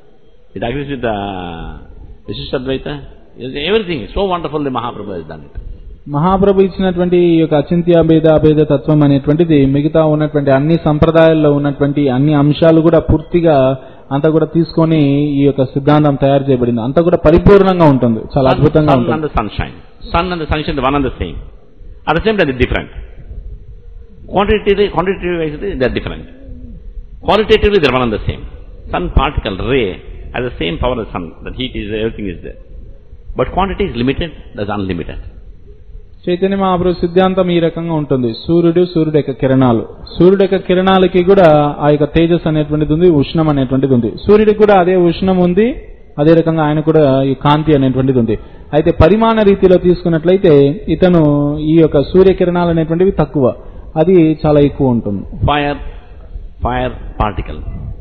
it agrees with the Vishishtadvaita, It's everything. So wonderfully Mahaprabhu has done it. మహాప్రభు ఇచ్చినటువంటి ఈ యొక్క అచింత్య భేద అభేద తత్వం అనేటువంటిది మిగతా ఉన్నటువంటి అన్ని సంప్రదాయాల్లో ఉన్నటువంటి అన్ని అంశాలు కూడా పూర్తిగా అంతా కూడా తీసుకొని ఈ యొక్క సిద్ధాంతం తయారు చేయబడింది అంతా కూడా పరిపూర్ణంగా ఉంటుంది చాలా Sun, అద్భుతంగా sun and ఉంటుంది the sunshine. Sun and the sunshine, the one and the same. At the same time, they're different. Quantitatively, quantitatively, they're different. Qualitatively, they're one and the same. Sun particle, ray, has the same power as sun. The heat is, everything is there. But quantity is limited, that's unlimited. Chaitanya మహాప్రభు సిద్ధాంతం ఈ రకంగా ఉంటుంది సూర్యుడు సూర్యుడు యొక్క కిరణాలు సూర్యుడు యొక్క కిరణాలకి కూడా ఆ యొక్క తేజస్ అనేటువంటిది ఉంది ఉష్ణం అనేటువంటిది ఉంది సూర్యుడికి కూడా అదే ఉష్ణం ఉంది అదే రకంగా ఆయన కూడా ఈ కాంతి అనేటువంటిది ఉంది అయితే పరిమాణ రీతిలో తీసుకున్నట్లయితే ఇతను ఈ యొక్క సూర్యకిరణాలు అనేటువంటివి తక్కువ అది చాలా ఎక్కువ ఉంటుంది Fire, fire particle.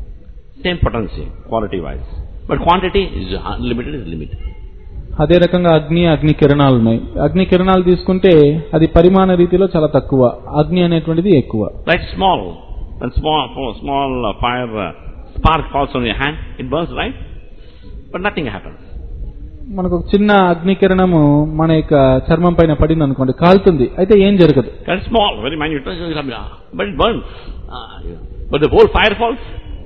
Same potency, quality wise. But quantity is unlimited, is limited. అదే రకంగా అగ్ని అగ్ని కిరణాలు ఉన్నాయి అగ్ని కిరణాలు తీసుకుంటే అది పరిమాణ రీతిలో చాలా తక్కువ అగ్ని అనేటువంటిది ఎక్కువ Like small, when small, small uh, fire uh, spark falls on your hand, it burns, right? But nothing happens. మనకు ఒక చిన్న అగ్ని కిరణము మన యొక్క చర్మం పైన పడింది అనుకోండి కాలుతుంది అయితే ఏం జరగదు That's small, very minute, but it burns. Ah, yeah. But the whole fire falls.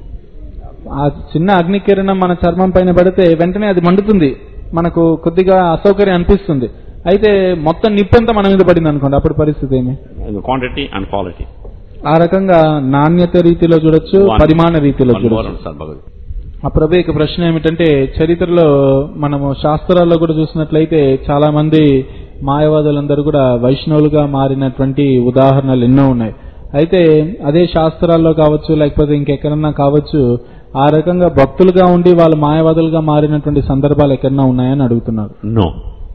ఆ చిన్న అగ్ని కిరణం మన చర్మం పైన పడితే వెంటనే అది మండుతుంది మనకు కొద్దిగా అసౌకర్యం అనిపిస్తుంది అయితే మొత్తం నిప్పంతా మన మీద పడింది అనుకోండి అప్పుడు పరిస్థితి ఏమి In the quantity and quality. ఆ రకంగా నాణ్యత రీతిలో చూడొచ్చు One- పరిమాణ రీతిలో one more చూడొచ్చు answer, Bhagavad. ఆ ప్రభు యొక్క ప్రశ్న ఏమిటంటే చరిత్రలో మనము శాస్త్రాల్లో కూడా చూసినట్లయితే చాలా మంది మాయవాదులందరూ కూడా వైష్ణవులుగా మారినటువంటి ఉదాహరణలు ఎన్నో ఉన్నాయి అయితే అదే శాస్త్రాల్లో కావచ్చు లేకపోతే ఇంకెక్కడన్నా కావచ్చు ఆ రకంగా భక్తులుగా ఉండి వాళ్ళు మాయవాదులుగా మారినటువంటి సందర్భాలు ఎక్కడన్నా ఉన్నాయని అడుగుతున్నారు No.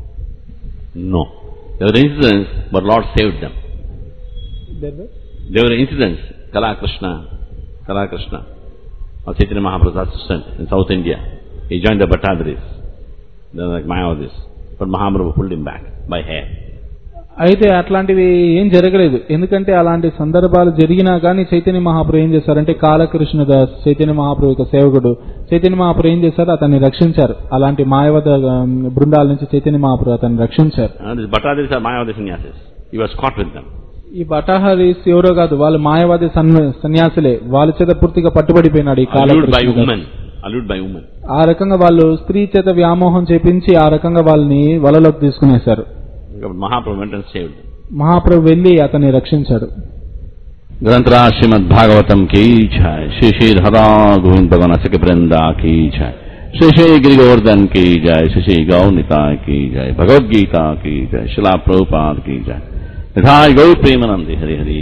No. There were incidents, but Lord saved them. There were incidents. Kala Krishna, Kala Krishna, or Chaitanya Mahaprabhu's assistant in South India. He joined the Bhattadris. They were like Mayavadis. But Mahaprabhu pulled him back by hair. అయితే అట్లాంటివి ఏం జరగలేదు ఎందుకంటే అలాంటి సందర్భాలు జరిగినా కానీ చైతన్య మహాప్రభు ఏం చేశారంటే కాలకృష్ణదాస్ చైతన్య మహాప్రభు యొక్క సేవకుడు చైతన్య మహాప్రభు ఏం చేశారు అతన్ని రక్షించారు అలాంటి మాయవద ఆ, బృందాల నుంచి చైతన్య మహాప్రభు అతన్ని రక్షించారు Uh, these Bhattadiris are Mayavadi sannyasis. He was caught with them. ఈ బటాహరీస్ ఎవరో కాదు వాళ్ళు మాయవాది సన్య- సన్యాసులే వాళ్ళ చేత పూర్తిగా పట్టుబడిపోయినాడు ఈ Allured by కాలకృష్ణదాస్ women. Allured by women. ఆ రకంగా వాళ్ళు స్త్రీ చేత వ్యామోహం చేపించి ఆ రకంగా వాళ్ళని వలలోకి తీసుకునేశారు Mahaprabhu went and saved them. మహాప్రభు వెళ్లి అతన్ని రక్షించాడు ग्रंथराज श्रीमद भागवतम की जय श्री श्री धरा गोविंद भगवान सके वृंदा की जय श्री श्री गिरिगोवर्धन की जय श्री श्री गौनिताय की जय भगवद गीता की जय शिला प्रभुपाद की जय निधाय गौ प्रेमानंदी हरि हरि